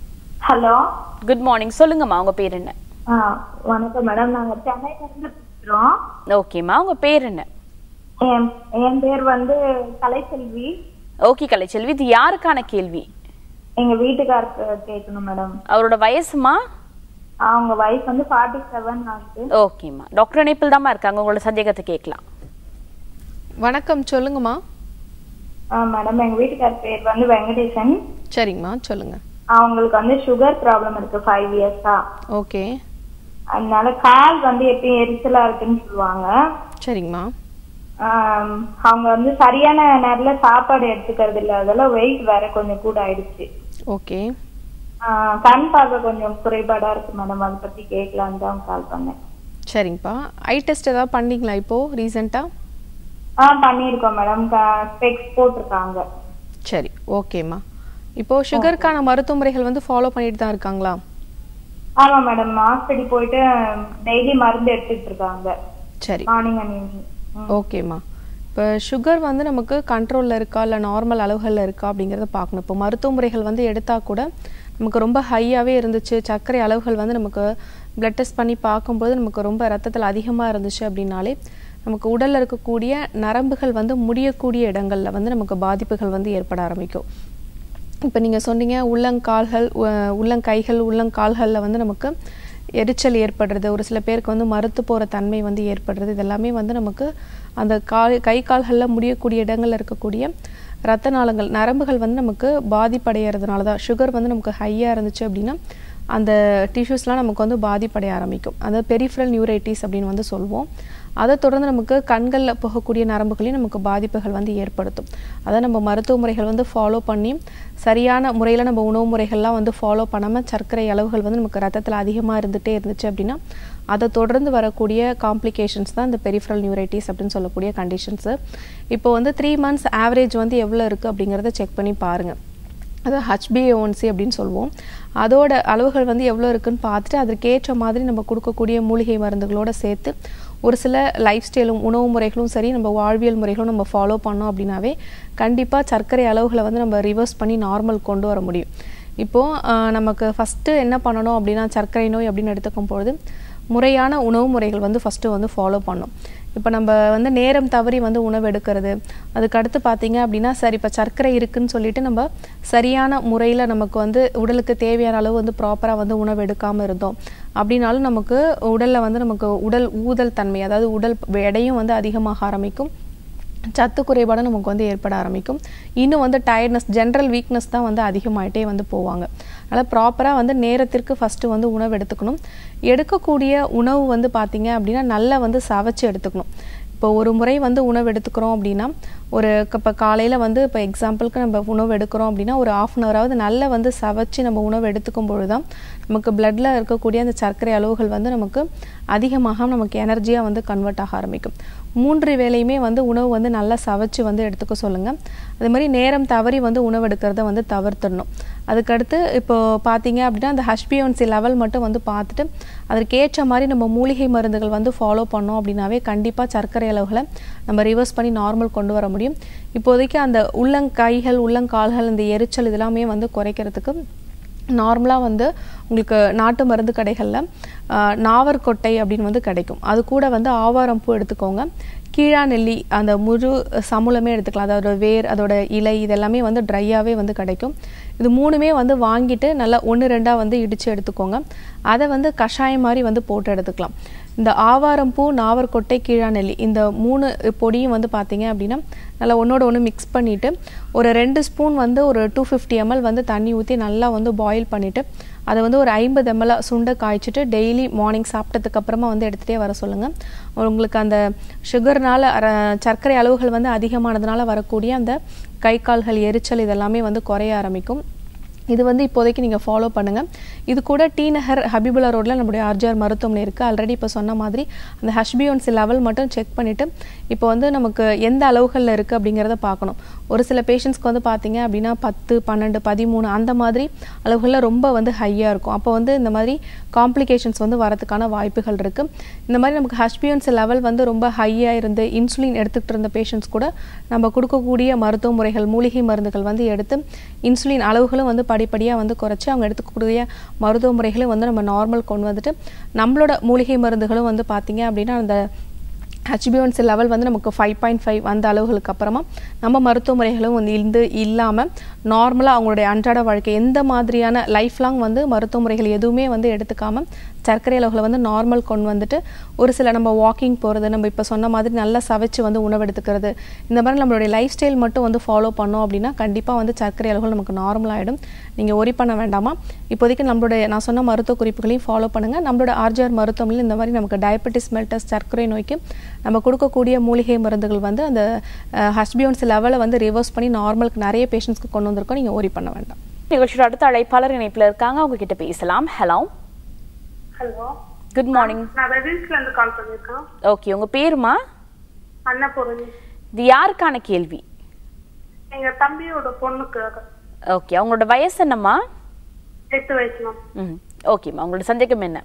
ஹலோ குட் மார்னிங் சொல்லுங்கம்மா உங்க பேர் என்ன ஆ வணக்கம் மேடம் நாங்க சென்னையில இருந்து பேசுறோம் ஓகேம்மா உங்க பேர் என்ன என் என் பேர் வந்து கலைச்செல்வி ஓகே கலைச்செல்வி இது யாருக்கான கேள்வி எங்க வீட்டுக்காருக்கு கேட்கணும் மேடம் அவரோட வயசுமா அவங்க வயசு வந்து ஃபார்ட்டி செவன் ஆகுது ஓகேம்மா டாக்டர் இணைப்பில் தாம்மா இருக்காங்க உங்களோட சந்தேகத்தை கேட்கலாம் வணக்கம் சொல்லுங்கம்மா ஆ மேடம் எங்க வீட்டுக்கார் பேர் வந்து வெங்கடேசன் சரிங்கம்மா சொல்லுங்கள் அவங்களுக்கு வந்து சுகர் ப்ராப்ளம் இருக்கு ஃபைவ் இயர்ஸா ஓகே அதனால கால் வந்து எப்பயும் எரிச்சலா இருக்குன்னு சொல்லுவாங்க சரிங்கம்மா ஆம், அவங்க வந்து சரியான நேரத்துல சாப்பாடு எடுத்துக்கிறது இல்ல அதெல்லாம் வெயிட் வேற கொஞ்சம் கூட ஆயிடுச்சு ஓகே ஆ, கண் பார்வை கொஞ்சம் குறைபாடா இருக்கு மேடம் அதை பத்தி கேட்கலான்னு தான் கால் பண்ணேன் சரிங்கப்பா ஐ டெஸ்ட் ஏதாவது பண்ணீங்களா இப்போது ரீசெண்டாக ஆ பண்ணியிருக்கோம் மேடம் ஸ்பெக்ஸ் போட்டிருக்காங்க சரி ஓகேம்மா இப்போ சுகருக்கான மருத்துவ முறைகள் வந்து ஃபாலோ பண்ணிட்டு தான் இருக்காங்களா ஆமா மேடம் ஹாஸ்பிட்டல் போயிட்டு டெய்லி மருந்து எடுத்துட்டு இருக்காங்க சரி மார்னிங் அண்ட் ஈவினிங் ஓகேம்மா இப்போ சுகர் வந்து நமக்கு கண்ட்ரோலில் இருக்கா இல்லை நார்மல் அளவுகளில் இருக்கா அப்படிங்கிறத பார்க்கணும் இப்போ மருத்துவ முறைகள் வந்து எடுத்தால் கூட நமக்கு ரொம்ப ஹையாகவே இருந்துச்சு சர்க்கரை அளவுகள் வந்து நமக்கு பிளட் டெஸ்ட் பண்ணி பார்க்கும்போது நமக்கு ரொம்ப ரத்தத்தில் அதிகமாக இருந்துச்சு அப்படின்னாலே நமக்கு உடலில் இருக்கக்கூடிய நரம்புகள் வந்து முடியக்கூடிய இடங்களில் வந்து நமக்கு பாதிப்புகள் வந்து ஏற்பட ஆரம்பிக்கும் இப்போ நீங்கள் சொன்னீங்க உள்ளங்கால்கள் உ- உள்ளங்கைகள் உள்ளங்கால்களில் வந்து நமக்கு எரிச்சல் ஏற்படுறது ஒரு சில பேருக்கு வந்து மறுத்து போகிற தன்மை வந்து ஏற்படுறது இதெல்லாமே வந்து நமக்கு அந்த கால் கை கால்களில் முடியக்கூடிய இடங்களில் இருக்கக்கூடிய ரத்த நாளங்கள் நரம்புகள் வந்து நமக்கு பாதிப்படைகிறதுனால தான் சுகர் வந்து நமக்கு ஹையாக இருந்துச்சு அப்படின்னா அந்த டிஷ்யூஸ்லாம் நமக்கு வந்து பாதிப்படைய ஆரம்பிக்கும் அதாவது பெரிஃபரல் நியூரைட்டிஸ் அப்படின்னு வந்து சொல்லுவோம் அதை தொடர்ந்து நமக்கு கண்களில் போகக்கூடிய நரம்புகளையும் நமக்கு பாதிப்புகள் வந்து ஏற்படுத்தும் அதை நம்ம மருத்துவ முறைகள் வந்து ஃபாலோ பண்ணி சரியான முறையில் நம்ம உணவு முறைகள்லாம் வந்து ஃபாலோ பண்ணாமல் சர்க்கரை அளவுகள் வந்து நமக்கு ரத்தத்தில் அதிகமாக இருந்துகிட்டே இருந்துச்சு அப்படின்னா அதை தொடர்ந்து வரக்கூடிய காம்ப்ளிகேஷன்ஸ் தான் இந்த பெரிஃபரல் நியூரைட்டிஸ் அப்படின்னு சொல்லக்கூடிய கண்டிஷன்ஸு இப்போ வந்து த்ரீ மந்த்ஸ் ஆவரேஜ் வந்து எவ்வளோ இருக்குது அப்படிங்கிறத செக் பண்ணி பாருங்கள் அது ஹச்பிஏஒன்சி அப்படின்னு சொல்லுவோம் அதோட அளவுகள் வந்து எவ்வளோ இருக்குன்னு பார்த்துட்டு அதற்கேற்ற மாதிரி நம்ம கொடுக்கக்கூடிய மூலிகை மருந்துகளோட சேர்த்து ஒரு சில லைஃப் ஸ்டைலும் உணவு முறைகளும் சரி நம்ம வாழ்வியல் முறைகளும் நம்ம ஃபாலோ பண்ணோம் அப்படின்னாவே கண்டிப்பாக சர்க்கரை அளவுகளை வந்து நம்ம ரிவர்ஸ் பண்ணி நார்மல் கொண்டு வர முடியும் இப்போது ஆஹ், நமக்கு ஃபஸ்ட்டு என்ன பண்ணணும் அப்படின்னா சர்க்கரை நோய் அப்படின்னு எடுத்துக்கும் பொழுது முறையான உணவு முறைகள் வந்து ஃபஸ்ட்டு வந்து ஃபாலோ பண்ணணும் இப்போ நம்ம வந்து நேரம் தவறி வந்து உணவு எடுக்கிறது அதுக்கு அடுத்து பார்த்தீங்க அப்படின்னா சரி இப்போ சர்க்கரை இருக்குன்னு சொல்லிட்டு நம்ம சரியான முறையில் நமக்கு வந்து உடலுக்கு தேவையான அளவு வந்து ப்ராப்பராக வந்து உணவு எடுக்காமல் இருந்தோம் அப்படின்னாலும் நமக்கு உடலில் வந்து நமக்கு உடல் ஊதல் தன்மை அதாவது உடல் எடையும் வந்து அதிகமாக ஆரம்பிக்கும் சத்து குறைபாடு நமக்கு வந்து ஏற்பட ஆரம்பிக்கும் இன்னும் வந்து டயர்ட்னஸ் ஜென்ரல் வீக்னஸ் தான் வந்து அதிகமாயிட்டே வந்து போவாங்க அதனால் ப்ராப்பராக வந்து நேரத்திற்கு ஃபஸ்ட்டு வந்து உணவு எடுத்துக்கணும் எடுக்கக்கூடிய உணவு வந்து பார்த்தீங்க அப்படின்னா நல்லா வந்து சவைச்சு எடுத்துக்கணும் இப்போ ஒரு முறை வந்து உணவு எடுத்துக்கிறோம் அப்படின்னா ஒரு இப்போ காலையில் வந்து இப்போ எக்ஸாம்பிளுக்கு நம்ம உணவு எடுக்கிறோம் அப்படின்னா ஒரு ஆஃப் அன் ஹவராவது நல்லா வந்து சவைச்சு நம்ம உணவு எடுத்துக்கும் பொழுது தான் நமக்கு பிளட்டில் இருக்கக்கூடிய அந்த சர்க்கரை அளவுகள் வந்து நமக்கு அதிகமாக நமக்கு எனர்ஜியாக வந்து கன்வெர்ட் ஆக ஆரம்பிக்கும் மூன்று வேளையுமே வந்து உணவு வந்து நல்லா சவைச்சு வந்து எடுத்துக்க சொல்லுங்கள் அதே மாதிரி நேரம் தவறி வந்து உணவு எடுக்கிறத வந்து தவிர்த்துடணும் அதுக்கடுத்து இப்போ பார்த்தீங்க அப்படின்னா அந்த ஹஷ்பியோன்சி லெவல் மட்டும் வந்து பார்த்துட்டு அதற்கேற்ற மாதிரி நம்ம மூலிகை மருந்துகள் வந்து ஃபாலோ பண்ணோம் அப்படின்னாவே கண்டிப்பாக சர்க்கரை அளவுகளை நம்ம ரிவர்ஸ் பண்ணி நார்மல் கொண்டு வர முடியும் இப்போதைக்கு அந்த உள்ளங்கைகள் உள்ளங்கால்கள் இந்த எரிச்சல் இதெல்லாமே வந்து குறைக்கிறதுக்கு நார்மலாக வந்து உங்களுக்கு நாட்டு மருந்து கடைகளில் நாவற்கொட்டை அப்படின்னு வந்து கிடைக்கும் அது கூட வந்து ஆவாரம் பூ எடுத்துக்கோங்க கீழா நெல்லி அந்த முழு சமுளமே எடுத்துக்கலாம் அதோட வேர் அதோட இலை இதெல்லாமே வந்து ட்ரையாகவே வந்து கிடைக்கும் இது மூணுமே வந்து வாங்கிட்டு நல்லா ஒன்று ரெண்டாக வந்து இடித்து எடுத்துக்கோங்க அதை வந்து கஷாயம் மாதிரி வந்து போட்டு எடுத்துக்கலாம் இந்த ஆவாரம் பூ நாவற்கொட்டை கீழா நெல்லி இந்த மூணு பொடியும் வந்து பார்த்தீங்க அப்படின்னா நல்லா ஒன்றோட ஒன்று மிக்ஸ் பண்ணிவிட்டு ஒரு ரெண்டு ஸ்பூன் வந்து ஒரு டூ ஃபிஃப்டி எம்எல் வந்து தண்ணி ஊற்றி நல்லா வந்து பாயில் பண்ணிவிட்டு அதை வந்து ஒரு ஐம்பது எம்எல் சுண்டை காய்ச்சிட்டு டெய்லி மார்னிங் சாப்பிட்டதுக்கு அப்புறமா வந்து எடுத்துகிட்டே வர சொல்லுங்கள் உங்களுக்கு அந்த சுகர்னால அர- சர்க்கரை அளவுகள் வந்து அதிகமானதுனால வரக்கூடிய அந்த கை கால்கள் எரிச்சல் இதெல்லாமே வந்து குறைய ஆரம்பிக்கும் இது வந்து இப்போதைக்கு நீங்கள் ஃபாலோ பண்ணுங்கள் இது கூட டி நகர் ஹபிபுல்லா ரோட்டில் நம்முடைய ஆர்ஜிஆர் மருத்துவமனை இருக்குது ஆல்ரெடி இப்போ சொன்ன மாதிரி அந்த ஹஷ்பியோன்சி லெவல் மட்டும் செக் பண்ணிவிட்டு இப்போ வந்து நமக்கு எந்த அளவுகளில் இருக்குது அப்படிங்கிறத பார்க்கணும் ஒரு சில பேஷண்ட்ஸ்க்கு வந்து பார்த்தீங்க அப்படின்னா பத்து பன்னெண்டு பதிமூணு அந்த மாதிரி அளவுகளில் ரொம்ப வந்து ஹையாக இருக்கும் அப்போ வந்து இந்த மாதிரி காம்ப்ளிகேஷன்ஸ் வந்து வரதுக்கான வாய்ப்புகள் இருக்குது இந்த மாதிரி நமக்கு ஹஷ்பியோன்சி லெவல் வந்து ரொம்ப ஹையாக இருந்து இன்சுலின் எடுத்துக்கிட்டு இருந்த பேஷண்ட்ஸ் கூட நம்ம கொடுக்கக்கூடிய மருத்துவ முறைகள் மூலிகை மருந்துகள் வந்து எடுத்து இன்சுலின் அளவுகளும் வந்து படிப்படியாக வந்து குறைச்சி அவங்க எடுத்துக்கக்கூடிய மருத்துவ முறைகளும் வந்து நம்ம நார்மல் கொண்டு வந்துட்டு நம்மளோட மூலிகை மருந்துகளும் வந்து பார்த்தீங்க அப்படின்னா அந்த ஹெச்பிஒன்சி லெவல் வந்து நமக்கு ஃபைவ் பாயிண்ட் ஃபைவ் அந்த அளவுகளுக்கு அப்புறமா நம்ம மருத்துவ முறைகளும் வந்து இருந்து இல்லாமல் நார்மலாக அவங்களுடைய அன்றாட வாழ்க்கை எந்த மாதிரியான லைஃப் லாங் வந்து மருத்துவ முறைகள் எதுவுமே வந்து எடுத்துக்காம சர்க்கரை அளவுகளை வந்து நார்மல் கொண்டு வந்துட்டு ஒரு சில நம்ம வாக்கிங் போகிறது நம்ம இப்போ சொன்ன மாதிரி நல்லா சவைச்சு வந்து உணவு எடுத்துக்கிறது இந்த மாதிரி நம்மளுடைய லைஃப் ஸ்டைல் மட்டும் வந்து ஃபாலோ பண்ணோம் அப்படின்னா கண்டிப்பாக வந்து சர்க்கரை அளவுகள் நமக்கு நார்மல் ஆகிடும் நீங்கள் ஒரி பண்ண வேண்டாமா இப்போதைக்கு நம்மளுடைய நான் சொன்ன மருத்துவ குறிப்புகளையும் ஃபாலோ பண்ணுங்கள் நம்மளோட ஆர்ஜிஆர் மருத்துவமனையில் இந்த மாதிரி நமக்கு டயபெட்டிஸ் மெல்டஸ் சர்க்கரை நோய்க்கு நம்ம கொடுக்கக்கூடிய மூலிகை மருந்துகள் வந்து அந்த ஹஸ்பியோன்ஸ் லெவலை வந்து ரிவர்ஸ் பண்ணி நார்மலுக்கு நிறைய பேஷண்ட்ஸ்க்கு கொண்டு வந்திருக்கோம் நீங்கள் ஒரி பண்ண வேண்டாம் நிகழ்ச்சியோட அடுத்த அழைப்பாளர் இணைப்புல இருக்காங்க அவங்க கிட்ட பேசலாம் ஹலோ ஹலோ குட் மார்னிங் நான் ரெவில்ஸ்ல இருந்து கால் பண்ணிருக்கேன் ஓகே உங்க பேருமா அன்னபூரணி இது யாருக்கான கேள்வி எங்க தம்பியோட பொண்ணுக்கு ஓகே அவங்களோட வயசு என்னம்மா எட்டு வயசு மேம் ம் ஓகேம்மா உங்களோட சந்தேகம் என்ன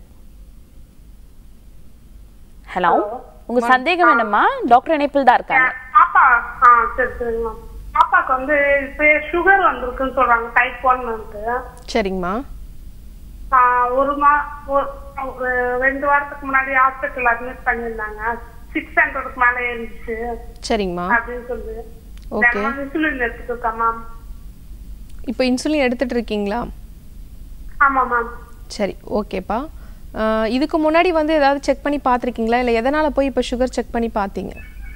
ஹலோ உங்க சந்தேகம் என்னம்மா டாக்டர் இணைப்பில் தான் இருக்காங்க பாப்பா ஆ சரி சரி மேம் பாப்பாக்கு வந்து இப்ப சுகர் வந்திருக்குன்னு சொல்றாங்க டைப் ஒன்னுட்டு சரிங்கம்மா ஒரு மா ஒரு ஒரு ரெண்டு வாரத்துக்கு முன்னாடி ஹாஸ்பிட்டல் அட்மிட் பண்ணியிருந்தாங்க சிக்ஸ் ஹண்ட்ரடுக்கு மேல இருந்துச்சு சரிங்கம்மா அப்படின்னு சொல்லி Okay. இன்சுலின் எடுத்துட்டு இருக்கா மேம் இப்போ இன்சுலின் எடுத்துட்டு இருக்கீங்களா ஆமா மேம் சரி ஓகேப்பா ஆஹ் இதுக்கு முன்னாடி வந்து ஏதாவது செக் பண்ணி பார்த்துருக்கீங்களா இல்லை எதனால் போய் இப்போ சுகர் செக் பண்ணி பார்த்தீங்க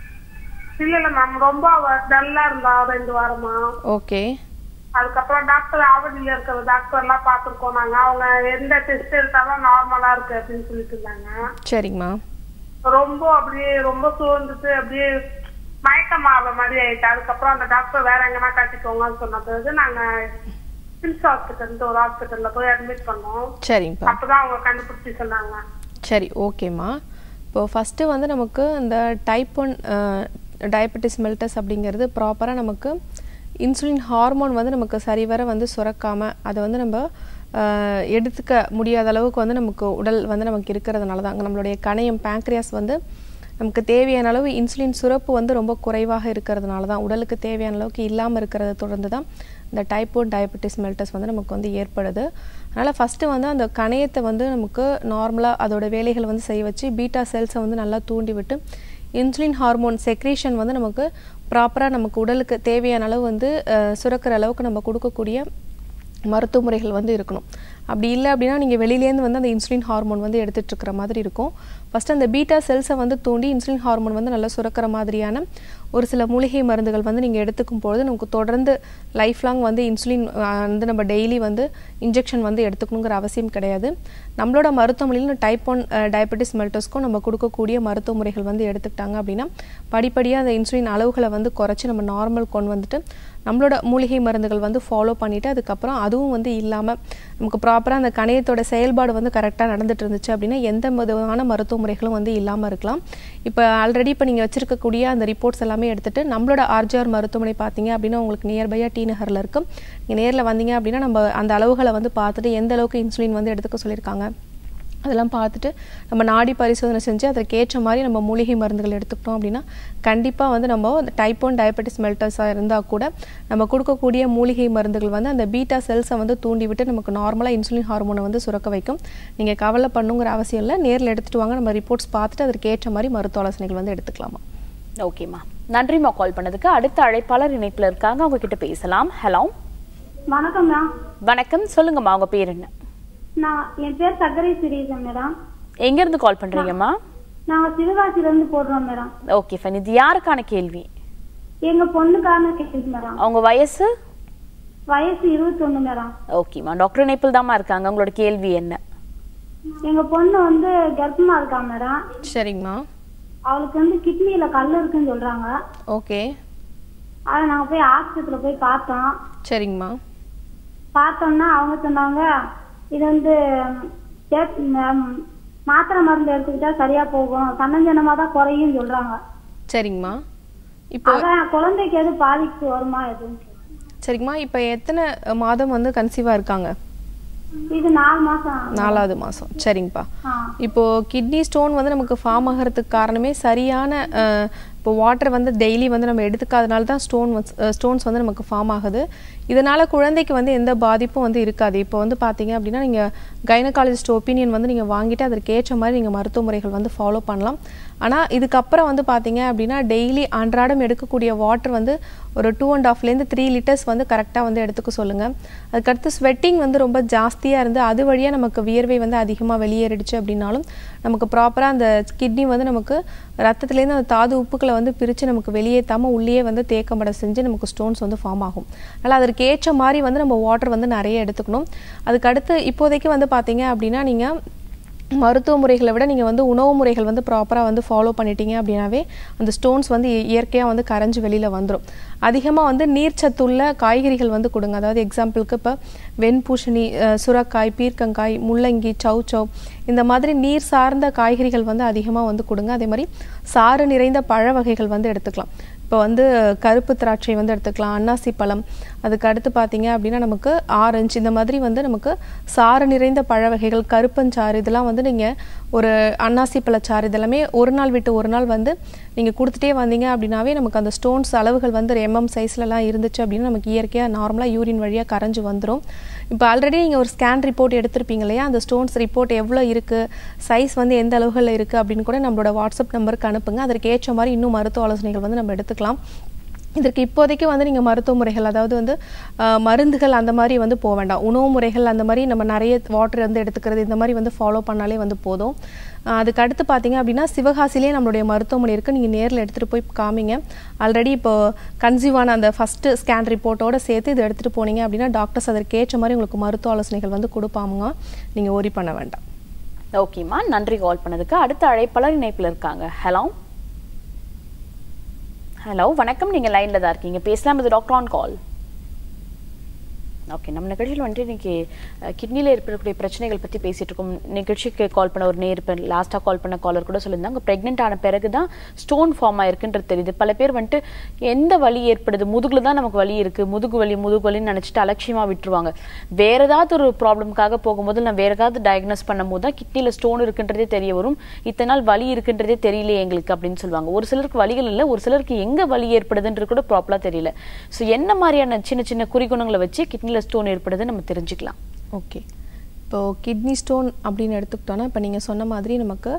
இல்ல இல்ல மேம் ரொம்ப டல்லா இருந்தா ரெண்டு வாரமா ஓகே அதுக்கப்புறம் டாக்டர் ஆவடியில இருக்கிற டாக்டர் எல்லாம் பார்த்துருக்கோம் நாங்க அவங்க எந்த டெஸ்ட் எடுத்தாலும் நார்மலா இருக்கு அப்படின்னு சொல்லிட்டு இருந்தாங்க சரிங்கம்மா ரொம்ப அப்படியே ரொம்ப சோர்ந்துட்டு அப்படியே மயக்கம் ஆகிற மாதிரி ஆயிட்டு அதுக்கப்புறம் அந்த டாக்டர் வேற எங்கன்னா காட்டிக்கோங்கன்னு சொன்ன பிறகு நாங்க சிம்ஸ் ஹாஸ்பிட்டல் ஒரு ஹாஸ்பிட்டல்ல போய் அட்மிட் பண்ணோம் சரிங்கப்பா அப்பதான் அவங்க கண்டுபிடிச்சி சொன்னாங்க சரி ஓகேம்மா இப்போ ஃபஸ்ட்டு வந்து நமக்கு இந்த டைப் ஒன் டயபெட்டிஸ் மெல்டஸ் அப்படிங்கிறது ப்ராப்பராக நமக்கு இன்சுலின் ஹார்மோன் வந்து நமக்கு சரிவர வந்து சுரக்காமல் அதை வந்து நம்ம அஹ், எடுத்துக்க முடியாத அளவுக்கு வந்து நமக்கு உடல் வந்து நமக்கு இருக்கிறதுனால தான் நம்மளுடைய கணையம் பேங்க்ரியாஸ் வந்து நமக்கு தேவையான அளவு இன்சுலின் சுரப்பு வந்து ரொம்ப குறைவாக இருக்கிறதுனால தான் உடலுக்கு தேவையான அளவுக்கு இல்லாமல் இருக்கிறத தொடர்ந்து தான் இந்த டைப் ஒன் டயபெட்டிஸ் மெல்டஸ் வந்து நமக்கு வந்து ஏற்படுது அதனால் ஃபஸ்ட்டு வந்து அந்த கணையத்தை வந்து நமக்கு நார்மலாக அதோட வேலைகள் வந்து செய்ய வச்சு பீட்டா செல்ஸை வந்து நல்லா தூண்டி விட்டு இன்சுலின் ஹார்மோன் செக்ரேஷன் வந்து நமக்கு ப்ராப்பராக நமக்கு உடலுக்கு தேவையான அளவு வந்து அஹ், சுரக்கிற அளவுக்கு நம்ம கொடுக்கக்கூடிய மருத்துவ முறைகள் வந்து இருக்கணும் அப்படி இல்லை அப்படின்னா நீங்கள் வெளியிலேருந்து வந்து அந்த இன்சுலின் ஹார்மோன் வந்து எடுத்துட்டு இருக்கிற மாதிரி இருக்கும் ஃபஸ்ட்டு அந்த பீட்டா செல்ஸை வந்து தூண்டி இன்சுலின் ஹார்மோன் வந்து நல்லா சுரக்கிற மாதிரியான ஒரு சில மூலிகை மருந்துகள் வந்து நீங்கள் எடுத்துக்கும் பொழுது நமக்கு தொடர்ந்து லைஃப் லாங் வந்து இன்சுலின் வந்து நம்ம டெய்லி வந்து இன்ஜெக்ஷன் வந்து எடுத்துக்கணுங்கிற அவசியம் கிடையாது நம்மளோட மருத்துவமனையில் டைப் ஒன் டயபெட்டிஸ் மெல்டஸ்க்கும் நம்ம கொடுக்கக்கூடிய மருத்துவ முறைகள் வந்து எடுத்துக்கிட்டாங்க அப்படின்னா படிப்படியாக அந்த இன்சுலின் அளவுகளை வந்து குறைச்சி நம்ம நார்மல் கொண்டு வந்துட்டு நம்மளோட மூலிகை மருந்துகள் வந்து ஃபாலோ பண்ணிவிட்டு அதுக்கப்புறம் அதுவும் வந்து இல்லாமல் நமக்கு ப்ராப்பராக அந்த கணையத்தோட செயல்பாடு வந்து கரெக்டாக நடந்துட்டு இருந்துச்சு அப்படின்னா எந்த விதமான மருத்துவ முறைகளும் வந்து இல்லாமல் இருக்கலாம் இப்போ ஆல்ரெடி இப்போ நீங்கள் வச்சிருக்கக்கூடிய அந்த ரிப்போர்ட்ஸ் எல்லாமே எடுத்துட்டு நம்மளோட ஆர்ஜிஆர் மருத்துவமனை பார்த்தீங்க அப்படின்னா உங்களுக்கு நியர்பையாக டி நகரில் இருக்கும் நீங்கள் நேரில் வந்தீங்க அப்படின்னா நம்ம அந்த அளவுகளை வந்து பார்த்துட்டு எந்த அளவுக்கு இன்சுலின் வந்து எடுத்துக்க சொல்லியிருக்காங்க அதெல்லாம் பார்த்துட்டு நம்ம நாடி பரிசோதனை செஞ்சு அதற்கேற்ற மாதிரி நம்ம மூலிகை மருந்துகள் எடுத்துக்கிட்டோம் அப்படின்னா கண்டிப்பாக வந்து நம்ம டைப் ஒன் டயபெட்டிஸ் மெல்டஸாக இருந்தால் கூட நம்ம கொடுக்கக்கூடிய மூலிகை மருந்துகள் வந்து அந்த பீட்டா செல்ஸை வந்து தூண்டி விட்டு நமக்கு நார்மலாக இன்சுலின் ஹார்மோனை வந்து சுரக்க வைக்கும் நீங்கள் கவலை பண்ணுங்கிற அவசியம் இல்லை நேரில் எடுத்துகிட்டு வாங்க நம்ம ரிப்போர்ட்ஸ் பார்த்துட்டு அதற்கேற்ற மாதிரி மருத்துவ ஆலோசனைகள் வந்து எடுத்துக்கலாமா ஓகேம்மா நன்றிம்மா கால் பண்ணதுக்கு அடுத்த அழைப்பாளர் இணைப்புல இருக்காங்க அவங்க கிட்ட பேசலாம் ஹலோ வணக்கம் மேம் வணக்கம் சொல்லுங்கம்மா உங்க பேர் என்ன நான் என் பேர் சக்கரை சிறீசன் மேடம் எங்க இருந்து கால் பண்றீங்கம்மா நாங்க சிவகாசில இருந்து போடுறோம் மேடம் ஓகே ஃபைன் இது யாருக்கான கேள்வி எங்க பொண்ணுக்கான கேள்வி மேடம் அவங்க வயசு வயசு இருபத்தொன்னு மேடம் ஓகேம்மா டாக்டர் இணைப்பில் தாம்மா இருக்காங்க உங்களோட கேள்வி என்ன எங்க பொண்ணு வந்து கர்ப்பமா இருக்கா மேடம் சரிங்கம்மா அவளுக்கு வந்து கிட்னில கல் இருக்குன்னு சொல்றாங்க ஓகே அதை நாங்க போய் ஆஸ்பத்திரியில போய் பார்த்தோம் சரிங்கம்மா பார்த்தோம்னா அவங்க சொன்னாங்க இது வந்து டேப்- ம், மாத்திரை மருந்து எடுத்துக்கிட்டா சரியா போகும் சன்னஞ்சனமா தான் குறையும் சொல்றாங்க சரிங்கம்மா இப்போ அதான் குழந்தைக்கு எது பாதிப்பு வருமா எதுவும் சரிங்கம்மா இப்போ எத்தனை மாதம் வந்து கன்சீவாக இருக்காங்க இது நாலு மாசம் நாலாவது மாதம் சரிங்கப்பா ஆ. இப்போ கிட்னி ஸ்டோன் வந்து நமக்கு ஃபார்ம் ஆகிறதுக்கு காரணமே சரியான அஹ், இப்போ வாட்டர் வந்து டெய்லி வந்து நம்ம எடுத்துக்காதனால தான் ஸ்டோன் ஸ்டோன்ஸ் வந்து நமக்கு ஃபார்ம் ஆகுது இதனால குழந்தைக்கு வந்து எந்த பாதிப்பும் வந்து இருக்காது இப்போ வந்து பார்த்தீங்க அப்படின்னா நீங்கள் கைனகாலஜிஸ்ட் ஒப்பீனியன் வந்து நீங்கள் வாங்கிட்டு அதற்கு ஏற்ற மாதிரி நீங்கள் மருத்துவ முறைகள் வந்து ஃபாலோ பண்ணலாம் ஆனால் இதுக்கப்புறம் வந்து பார்த்தீங்க அப்படின்னா டெய்லி அன்றாடம் எடுக்கக்கூடிய வாட்டர் வந்து ஒரு டூ அண்ட் ஹாஃப்லேருந்து த்ரீ லிட்டர்ஸ் வந்து கரெக்டாக வந்து எடுத்துக்க சொல்லுங்கள் அதுக்கடுத்து ஸ்வெட்டிங் வந்து ரொம்ப ஜாஸ்தியாக இருந்து அது வழியாக நமக்கு வியர்வை வந்து அதிகமாக வெளியேறிடுச்சு அப்படின்னாலும் நமக்கு ப்ராப்பராக அந்த கிட்னி வந்து நமக்கு ரத்தத்துலேருந்து அந்த தாது உப்புக்களை வந்து பிரித்து நமக்கு வெளியேற்றாமல் உள்ளேயே வந்து தேக்கமடை செஞ்சு நமக்கு ஸ்டோன்ஸ் வந்து ஃபார்ம் ஆகும் அதனால் அதற்கு ஏற்ற மாதிரி வந்து நம்ம வாட்டர் வந்து நிறைய எடுத்துக்கணும் அதுக்கடுத்து இப்போதைக்கு வந்து பார்த்தீங்க அப்படின்னா நீங்கள் மருத்துவ முறைகளை விட நீங்கள் வந்து உணவு முறைகள் வந்து ப்ராப்பராக வந்து ஃபாலோ பண்ணிட்டீங்க அப்படின்னாவே அந்த ஸ்டோன்ஸ் வந்து இயற்கையாக வந்து கரைஞ்சு வெளியில் வந்துடும் அதிகமாக வந்து நீர்ச்சத்துள்ள காய்கறிகள் வந்து கொடுங்க அதாவது எக்ஸாம்பிளுக்கு இப்போ வெண்பூசணி அஹ், சுரக்காய் பீர்க்கங்காய் முள்ளங்கி சவ் சவ் இந்த மாதிரி நீர் சார்ந்த காய்கறிகள் வந்து அதிகமாக வந்து கொடுங்க அதே மாதிரி சாறு நிறைந்த பழ வகைகள் வந்து எடுத்துக்கலாம் இப்போ வந்து கருப்பு திராட்சை வந்து எடுத்துக்கலாம் அன்னாசி பழம் அதுக்கு அடுத்து பார்த்தீங்க அப்படின்னா நமக்கு ஆரஞ்சு இந்த மாதிரி வந்து நமக்கு சாறு நிறைந்த பழ வகைகள் கருப்பஞ்சாறு இதெல்லாம் வந்து நீங்கள் ஒரு அன்னாசி பழச்சாறு இதெல்லாமே ஒரு நாள் விட்டு ஒரு நாள் வந்து நீங்கள் கொடுத்துட்டே வந்தீங்க அப்படின்னாவே நமக்கு அந்த ஸ்டோன்ஸ் அளவுகள் வந்து எம்எம் சைஸ்லலாம் இருந்துச்சு அப்படின்னா நமக்கு இயற்கையாக நார்மலாக யூரின் வழியாக கரைஞ்சு வந்துடும் இப்போ ஆல்ரெடி நீங்கள் ஒரு ஸ்கேன் ரிப்போர்ட் எடுத்திருப்பீங்க இல்லையா அந்த ஸ்டோன்ஸ் ரிப்போர்ட் எவ்வளோ இருக்குது சைஸ் வந்து எந்த அளவுகளில் இருக்குது அப்படின்னு கூட நம்மளோட வாட்ஸ்அப் நம்பருக்கு அனுப்புங்க அதற்கு ஏற்ற மாதிரி இன்னும் மருத்துவ ஆலோசனைகள் வந்து நம்ம எடுத்துக்கலாம் இதற்கு இப்போதைக்கு வந்து நீங்கள் மருத்துவ முறைகள் அதாவது வந்து அஹ், மருந்துகள் அந்த மாதிரி வந்து போக வேண்டாம் உணவு முறைகள் அந்த மாதிரி நம்ம நிறைய வாட்டர் வந்து எடுத்துக்கிறது இந்த மாதிரி வந்து ஃபாலோ பண்ணாலே வந்து போதும் அஹ், அதுக்கு அடுத்து பார்த்தீங்க அப்படின்னா சிவகாசிலேயே நம்மளுடைய மருத்துவமனை இருக்குது நீங்கள் நேரில் எடுத்துகிட்டு போய் காமிங்க ஆல்ரெடி இப்போ கன்சீவ் ஆன அந்த ஃபஸ்ட்டு ஸ்கேன் ரிப்போர்ட்டோட சேர்த்து இது எடுத்துகிட்டு போனீங்க அப்படின்னா டாக்டர்ஸ் அதற்கு ஏற்ற மாதிரி உங்களுக்கு மருத்துவ ஆலோசனைகள் வந்து கொடுப்பாங்க நீங்கள் ஓரி பண்ண வேண்டாம் ஓகேம்மா நன்றி கால் பண்ணதுக்கு அடுத்த அழைப்பாளர் இணைப்பில் இருக்காங்க ஹலோ ஹலோ வணக்கம் நீங்க லைன்ல தான் இருக்கீங்க பேசலாம் இது டாக்டர் ஆன் கால் ஓகே நம்ம நிகழ்ச்சியில் வந்துட்டு இன்னைக்கு கிட்னியில் ஏற்படக்கூடிய பிரச்சனைகள் பற்றி பேசிட்டு இருக்கோம் நிகழ்ச்சிக்கு கால் பண்ண ஒரு நேர் இப்போ லாஸ்ட்டாக கால் பண்ண காலர் கூட சொல்லியிருந்தாங்க ப்ரெக்னென்ட் ஆன பிறகு தான் ஸ்டோன் ஃபார்ம் ஆயிருக்குன்றது தெரியுது பல பேர் வந்துட்டு எந்த வலி ஏற்படுது முதுகுல தான் நமக்கு வலி இருக்கு முதுகு வலி முதுகு வலின்னு நினச்சிட்டு அலட்சியமாக விட்டுருவாங்க வேற ஏதாவது ஒரு ப்ராப்ளம்காக போகும்போது நான் வேற ஏதாவது டயக்னோஸ் பண்ணும்போது தான் கிட்னியில் ஸ்டோன் இருக்குன்றதே தெரிய வரும் இத்தனை நாள் வலி இருக்குன்றதே தெரியலையே எங்களுக்கு அப்படின்னு சொல்லுவாங்க ஒரு சிலருக்கு வலிகள் இல்லை ஒரு சிலருக்கு எங்க வலி ஏற்படுதுன்றது கூட ப்ராப்பராக தெரியல ஸோ என்ன மாதிரியான சின்ன சின்ன குறிகுணங்களை வச்சு கிட்னியில் ஸ்டோன் ஏற்படுது நம்ம தெரிஞ்சுக்கலாம் ஓகே இப்போது கிட்னி ஸ்டோன் அப்படின்னு எடுத்துக்கிட்டோன்னா இப்போ நீங்கள் சொன்ன மாதிரி நமக்கு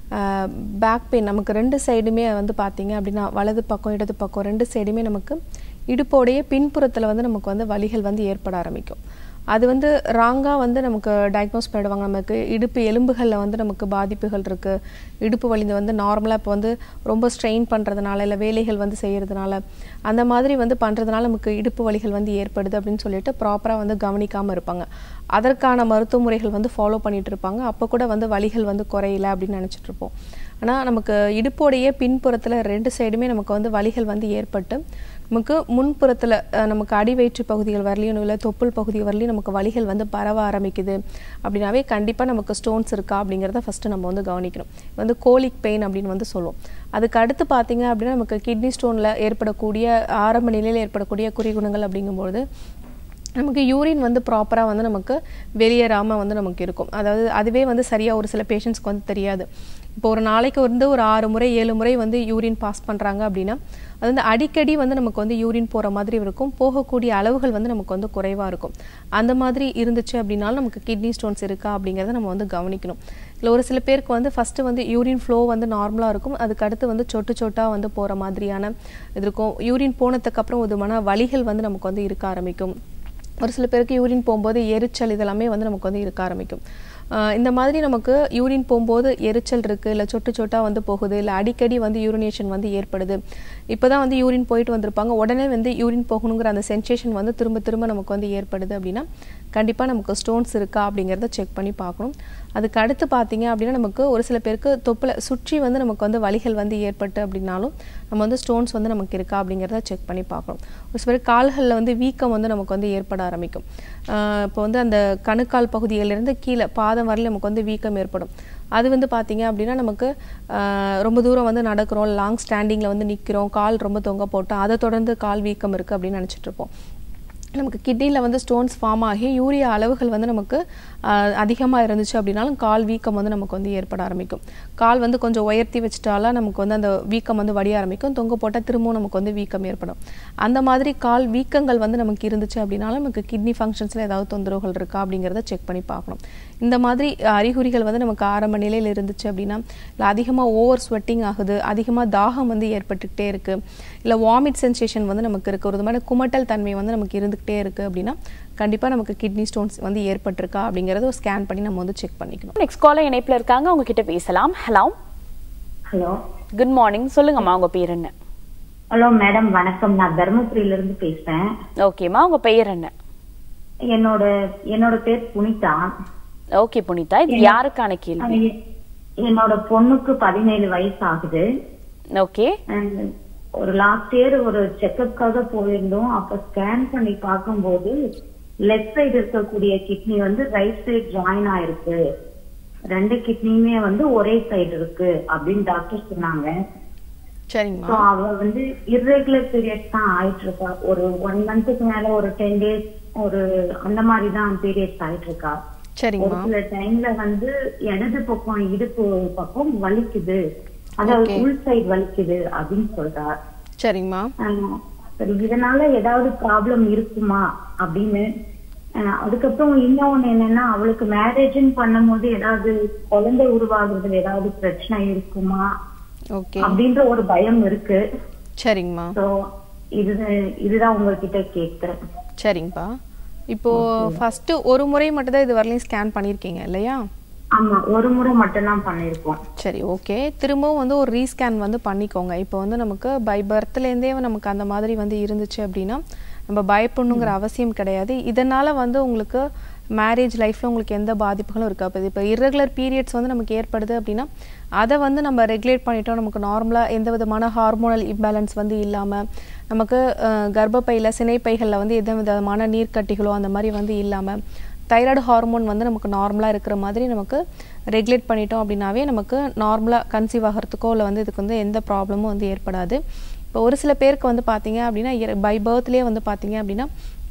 பேக் பெயின் நமக்கு ரெண்டு சைடுமே வந்து பார்த்தீங்க அப்படின்னா வலது பக்கம் இடது பக்கம் ரெண்டு சைடுமே நமக்கு இடுப்போடைய பின்புறத்தில் வந்து நமக்கு வந்து வலிகள் வந்து ஏற்பட ஆரம்பிக்கும் அது வந்து ராங்காக வந்து நமக்கு டயக்னோஸ் பண்ணிடுவாங்க நமக்கு இடுப்பு எலும்புகளில் வந்து நமக்கு பாதிப்புகள் இருக்குது இடுப்பு வலி வந்து நார்மலாக இப்போ வந்து ரொம்ப ஸ்ட்ரெயின் பண்ணுறதுனால இல்லை வேலைகள் வந்து செய்கிறதுனால அந்த மாதிரி வந்து பண்ணுறதுனால நமக்கு இடுப்பு வலிகள் வந்து ஏற்படுது அப்படின்னு சொல்லிட்டு ப்ராப்பராக வந்து கவனிக்காமல் இருப்பாங்க அதற்கான மருத்துவ முறைகள் வந்து ஃபாலோ பண்ணிட்டு இருப்பாங்க அப்போ கூட வந்து வலிகள் வந்து குறையல அப்படின்னு நினச்சிட்டு இருப்போம் ஆனால் நமக்கு இடுப்போடைய பின்புறத்தில் ரெண்டு சைடுமே நமக்கு வந்து வலிகள் வந்து ஏற்பட்டு நமக்கு முன்புறத்தில் அஹ், நமக்கு அடி வயிற்று பகுதிகள் வரலையும் இல்லை தொப்புள் பகுதி வரலையும் நமக்கு வலிகள் வந்து பரவ ஆரம்பிக்குது அப்படின்னாவே கண்டிப்பாக நமக்கு ஸ்டோன்ஸ் இருக்கா அப்படிங்கிறத ஃபஸ்ட்டு நம்ம வந்து கவனிக்கணும் வந்து கோலிக் பெயின் அப்படின்னு வந்து சொல்லுவோம் அதுக்கு அடுத்து பார்த்தீங்க அப்படின்னா நமக்கு கிட்னி ஸ்டோனில் ஏற்படக்கூடிய ஆரம்ப நிலையில் ஏற்படக்கூடிய குறிகுணங்கள் அப்படிங்கும்பொழுது நமக்கு யூரின் வந்து ப்ராப்பராக வந்து நமக்கு வெளியேறாமல் வந்து நமக்கு இருக்கும் அதாவது அதுவே வந்து சரியாக ஒரு சில பேஷண்ட்ஸ்க்கு வந்து தெரியாது இப்போ ஒரு நாளைக்கு வந்து ஒரு ஆறு முறை ஏழு முறை வந்து யூரின் பாஸ் பண்ணுறாங்க அப்படின்னா அது வந்து அடிக்கடி வந்து நமக்கு வந்து யூரின் போகிற மாதிரி இருக்கும் போகக்கூடிய அளவுகள் வந்து நமக்கு வந்து குறைவாக இருக்கும் அந்த மாதிரி இருந்துச்சு அப்படின்னாலும் நமக்கு கிட்னி ஸ்டோன்ஸ் இருக்கா அப்படிங்கிறத நம்ம வந்து கவனிக்கணும் இல்லை ஒரு சில பேருக்கு வந்து ஃபஸ்ட்டு வந்து யூரின் ஃப்ளோ வந்து நார்மலாக இருக்கும் அதுக்கு அடுத்து வந்து சொட்டு சொட்டாக வந்து போகிற மாதிரியான இது இருக்கும் யூரின் போனதுக்கப்புறம் விதமான வலிகள் வந்து நமக்கு வந்து இருக்க ஆரம்பிக்கும் ஒரு சில பேருக்கு யூரின் போகும்போது எரிச்சல் இதெல்லாமே வந்து நமக்கு வந்து இருக்க ஆரம்பிக்கும் ஆஹ் இந்த மாதிரி நமக்கு யூரின் போகும்போது எரிச்சல் இருக்குது இல்லை சொட்டு சொட்டாக வந்து போகுது இல்லை அடிக்கடி வந்து யூரினேஷன் வந்து ஏற்படுது இப்போ தான் வந்து யூரின் போயிட்டு வந்திருப்பாங்க உடனே வந்து யூரின் போகணுங்கிற அந்த சென்சேஷன் வந்து திரும்ப திரும்ப நமக்கு வந்து ஏற்படுது அப்படின்னா கண்டிப்பாக நமக்கு ஸ்டோன்ஸ் இருக்கா அப்படிங்கிறத செக் பண்ணி பார்க்கணும் அதுக்கு அடுத்து பார்த்தீங்க அப்படின்னா நமக்கு ஒரு சில பேருக்கு தொப்பில் சுற்றி வந்து நமக்கு வந்து வலிகள் வந்து ஏற்பட்டு அப்படின்னாலும் நம்ம வந்து ஸ்டோன்ஸ் வந்து நமக்கு இருக்கா அப்படிங்கிறத செக் பண்ணி பார்க்கணும் ஒரு சில பேர் கால்களில் வந்து வீக்கம் வந்து நமக்கு வந்து ஏற்பட ஆரம்பிக்கும் ஆஹ் இப்போ வந்து அந்த கணுக்கால் பகுதியிலிருந்து கீழே பாதம் வரையில நமக்கு வந்து வீக்கம் ஏற்படும் அது வந்து பார்த்தீங்க அப்படின்னா நமக்கு ஆஹ் ரொம்ப தூரம் வந்து நடக்கிறோம் லாங் ஸ்டாண்டிங்கில் வந்து நிற்கிறோம் கால் ரொம்ப தொங்க போட்டோம் அதை தொடர்ந்து கால் வீக்கம் இருக்குது அப்படின்னு நினச்சிட்டு இருப்போம் நமக்கு கிட்னியில் வந்து ஸ்டோன்ஸ் ஃபார்ம் ஆகி யூரியா அளவுகள் வந்து நமக்கு அதிகமாக இருந்துச்சு அப்படின்னாலும் கால் வீக்கம் வந்து நமக்கு வந்து ஏற்பட ஆரம்பிக்கும் கால் வந்து கொஞ்சம் உயர்த்தி வச்சுட்டாலாம் நமக்கு வந்து அந்த வீக்கம் வந்து வடிய ஆரம்பிக்கும் தொங்க போட்டால் திரும்பவும் நமக்கு வந்து வீக்கம் ஏற்படும் அந்த மாதிரி கால் வீக்கங்கள் வந்து நமக்கு இருந்துச்சு அப்படின்னாலும் நமக்கு கிட்னி ஃபங்க்ஷன்ஸில் ஏதாவது தொந்தரவுகள் இருக்கா அப்படிங்கிறத செக் பண்ணி பார்க்கணும் இந்த மாதிரி அறிகுறிகள் வந்து நமக்கு ஆரம்ப நிலையில் இருந்துச்சு அப்படின்னா இல்லை அதிகமாக ஓவர் ஸ்வெட்டிங் ஆகுது அதிகமாக தாகம் வந்து ஏற்பட்டுக்கிட்டே இருக்குது இல்லை வாமிட் சென்சேஷன் வந்து நமக்கு இருக்குது ஒரு விதமான குமட்டல் தன்மை வந்து நமக்கு இருந்துக்கிட்டே இருக்குது அப்படின்னா கண்டிப்பாக நமக்கு கிட்னி ஸ்டோன்ஸ் வந்து ஏற்பட்டிருக்கா அப்படிங்கிறத ஒரு ஸ்கேன் பண்ணி நம்ம வந்து செக் பண்ணிக்கணும் நெக்ஸ்ட் காலர் இணைப்புல இருக்காங்க அவங்க கிட்ட பேசலாம் ஹலோ ஹலோ குட் மார்னிங் சொல்லுங்கம்மா உங்க பேர் என்ன ஹலோ மேடம் வணக்கம் நான் தருமபுரியில இருந்து பேசுறேன் ஓகேம்மா உங்க பெயர் என்ன என்னோட என்னோட பேர் புனிதா ஓகே புனிதா இது யாருக்கான கேள்வி எ- என்னோட பொண்ணுக்கு பதினேழு வயசு ஆகுது ஓகே And ஒரு லாஸ்ட் இயர் ஒரு செக்கப்காக போயிருந்தோம் அப்ப ஸ்கேன் பண்ணி பார்க்கும்போது லெஃப்ட் சைடு இருக்கக்கூடிய கிட்னி வந்து ரைட் சைடு ஜாயின் ஆயிருக்கு ரெண்டு கிட்னியுமே வந்து ஒரே சைடு இருக்கு அப்படின்னு டாக்டர் சொன்னாங்க சரிங்கம்மா ஸோ அவ வந்து irregular பீரியட்ஸ் தான் ஆயிட்டு இருக்கா ஒரு ஒன் மந்த்துக்கு மேல ஒரு டென் டேஸ் ஒரு அந்த மாதிரி தான் பீரியட்ஸ் ஆயிட்டு இருக்கா ஒரு சரிங்கம்மா சில டைம்ல வந்து இடது பக்கம் இடுப்பு பக்கம் வலிக்குது அதாவது Okay. உள் சைடு வலிக்குது அப்படின்னு சொல்றா சரிங்கம்மா ஆஹ் சரி இதனால ஏதாவது ப்ராப்ளம் இருக்குமா அப்படின்னு ஆஹ் அதுக்கப்புறம் இன்னொன்னு என்னன்னா அவளுக்கு மேரேஜ்னு பண்ணும்போது ஏதாவது குழந்தை உருவாகுறதுல ஏதாவது பிரச்சனை இருக்குமா ஓகே அப்படின்ற ஒரு பயம் இருக்கு சரிங்கம்மா சோ இது இதுதான் உங்ககிட்ட கேட்கிறேன் சரிங்கப்பா இப்போ ஃபர்ஸ்ட் ஒரு முறை மட்டும் தான் இது வரலையும் ஸ்கேன் பண்ணியிருக்கீங்க இல்லையா ஆமா ஒரு முறை மட்டும்தான் பண்ணிருக்கோம் சரி ஓகே திரும்பவும் வந்து ஒரு ரீஸ்கேன் வந்து பண்ணிக்கோங்க இப்போ வந்து நமக்கு பை பர்த்லேருந்தே நமக்கு அந்த மாதிரி வந்து இருந்துச்சு அப்படின்னா நம்ம பயப்படணுங்கிற அவசியம் கிடையாது இதனால் வந்து உங்களுக்கு மேரேஜ் லைஃப்பில் உங்களுக்கு எந்த பாதிப்புகளும் இருக்காது இப்போ irregular பீரியட்ஸ் வந்து நமக்கு ஏற்படுது அப்படின்னா அதை வந்து நம்ம ரெகுலேட் பண்ணிட்டோம் நமக்கு நார்மலாக எந்த விதமான ஹார்மோனல் இம்பேலன்ஸ் வந்து இல்லாமல் நமக்கு அஹ், கர்ப்பப்பையில் சினைப்பைகளில் வந்து எந்த விதமான நீர்க்கட்டிகளோ அந்த மாதிரி வந்து இல்லாமல் தைராய்டு ஹார்மோன் வந்து நமக்கு நார்மலாக இருக்கிற மாதிரி நமக்கு ரெகுலேட் பண்ணிட்டோம் அப்படின்னாவே நமக்கு நார்மலாக கன்சீவ் ஆகிறதுக்கோ இல்லை வந்து இதுக்கு வந்து எந்த ப்ராப்ளமும் வந்து ஏற்படாது இப்போ ஒரு சில பேருக்கு வந்து பார்த்தீங்க அப்படின்னா பை பர்த்லேயே வந்து பார்த்தீங்க அப்படின்னா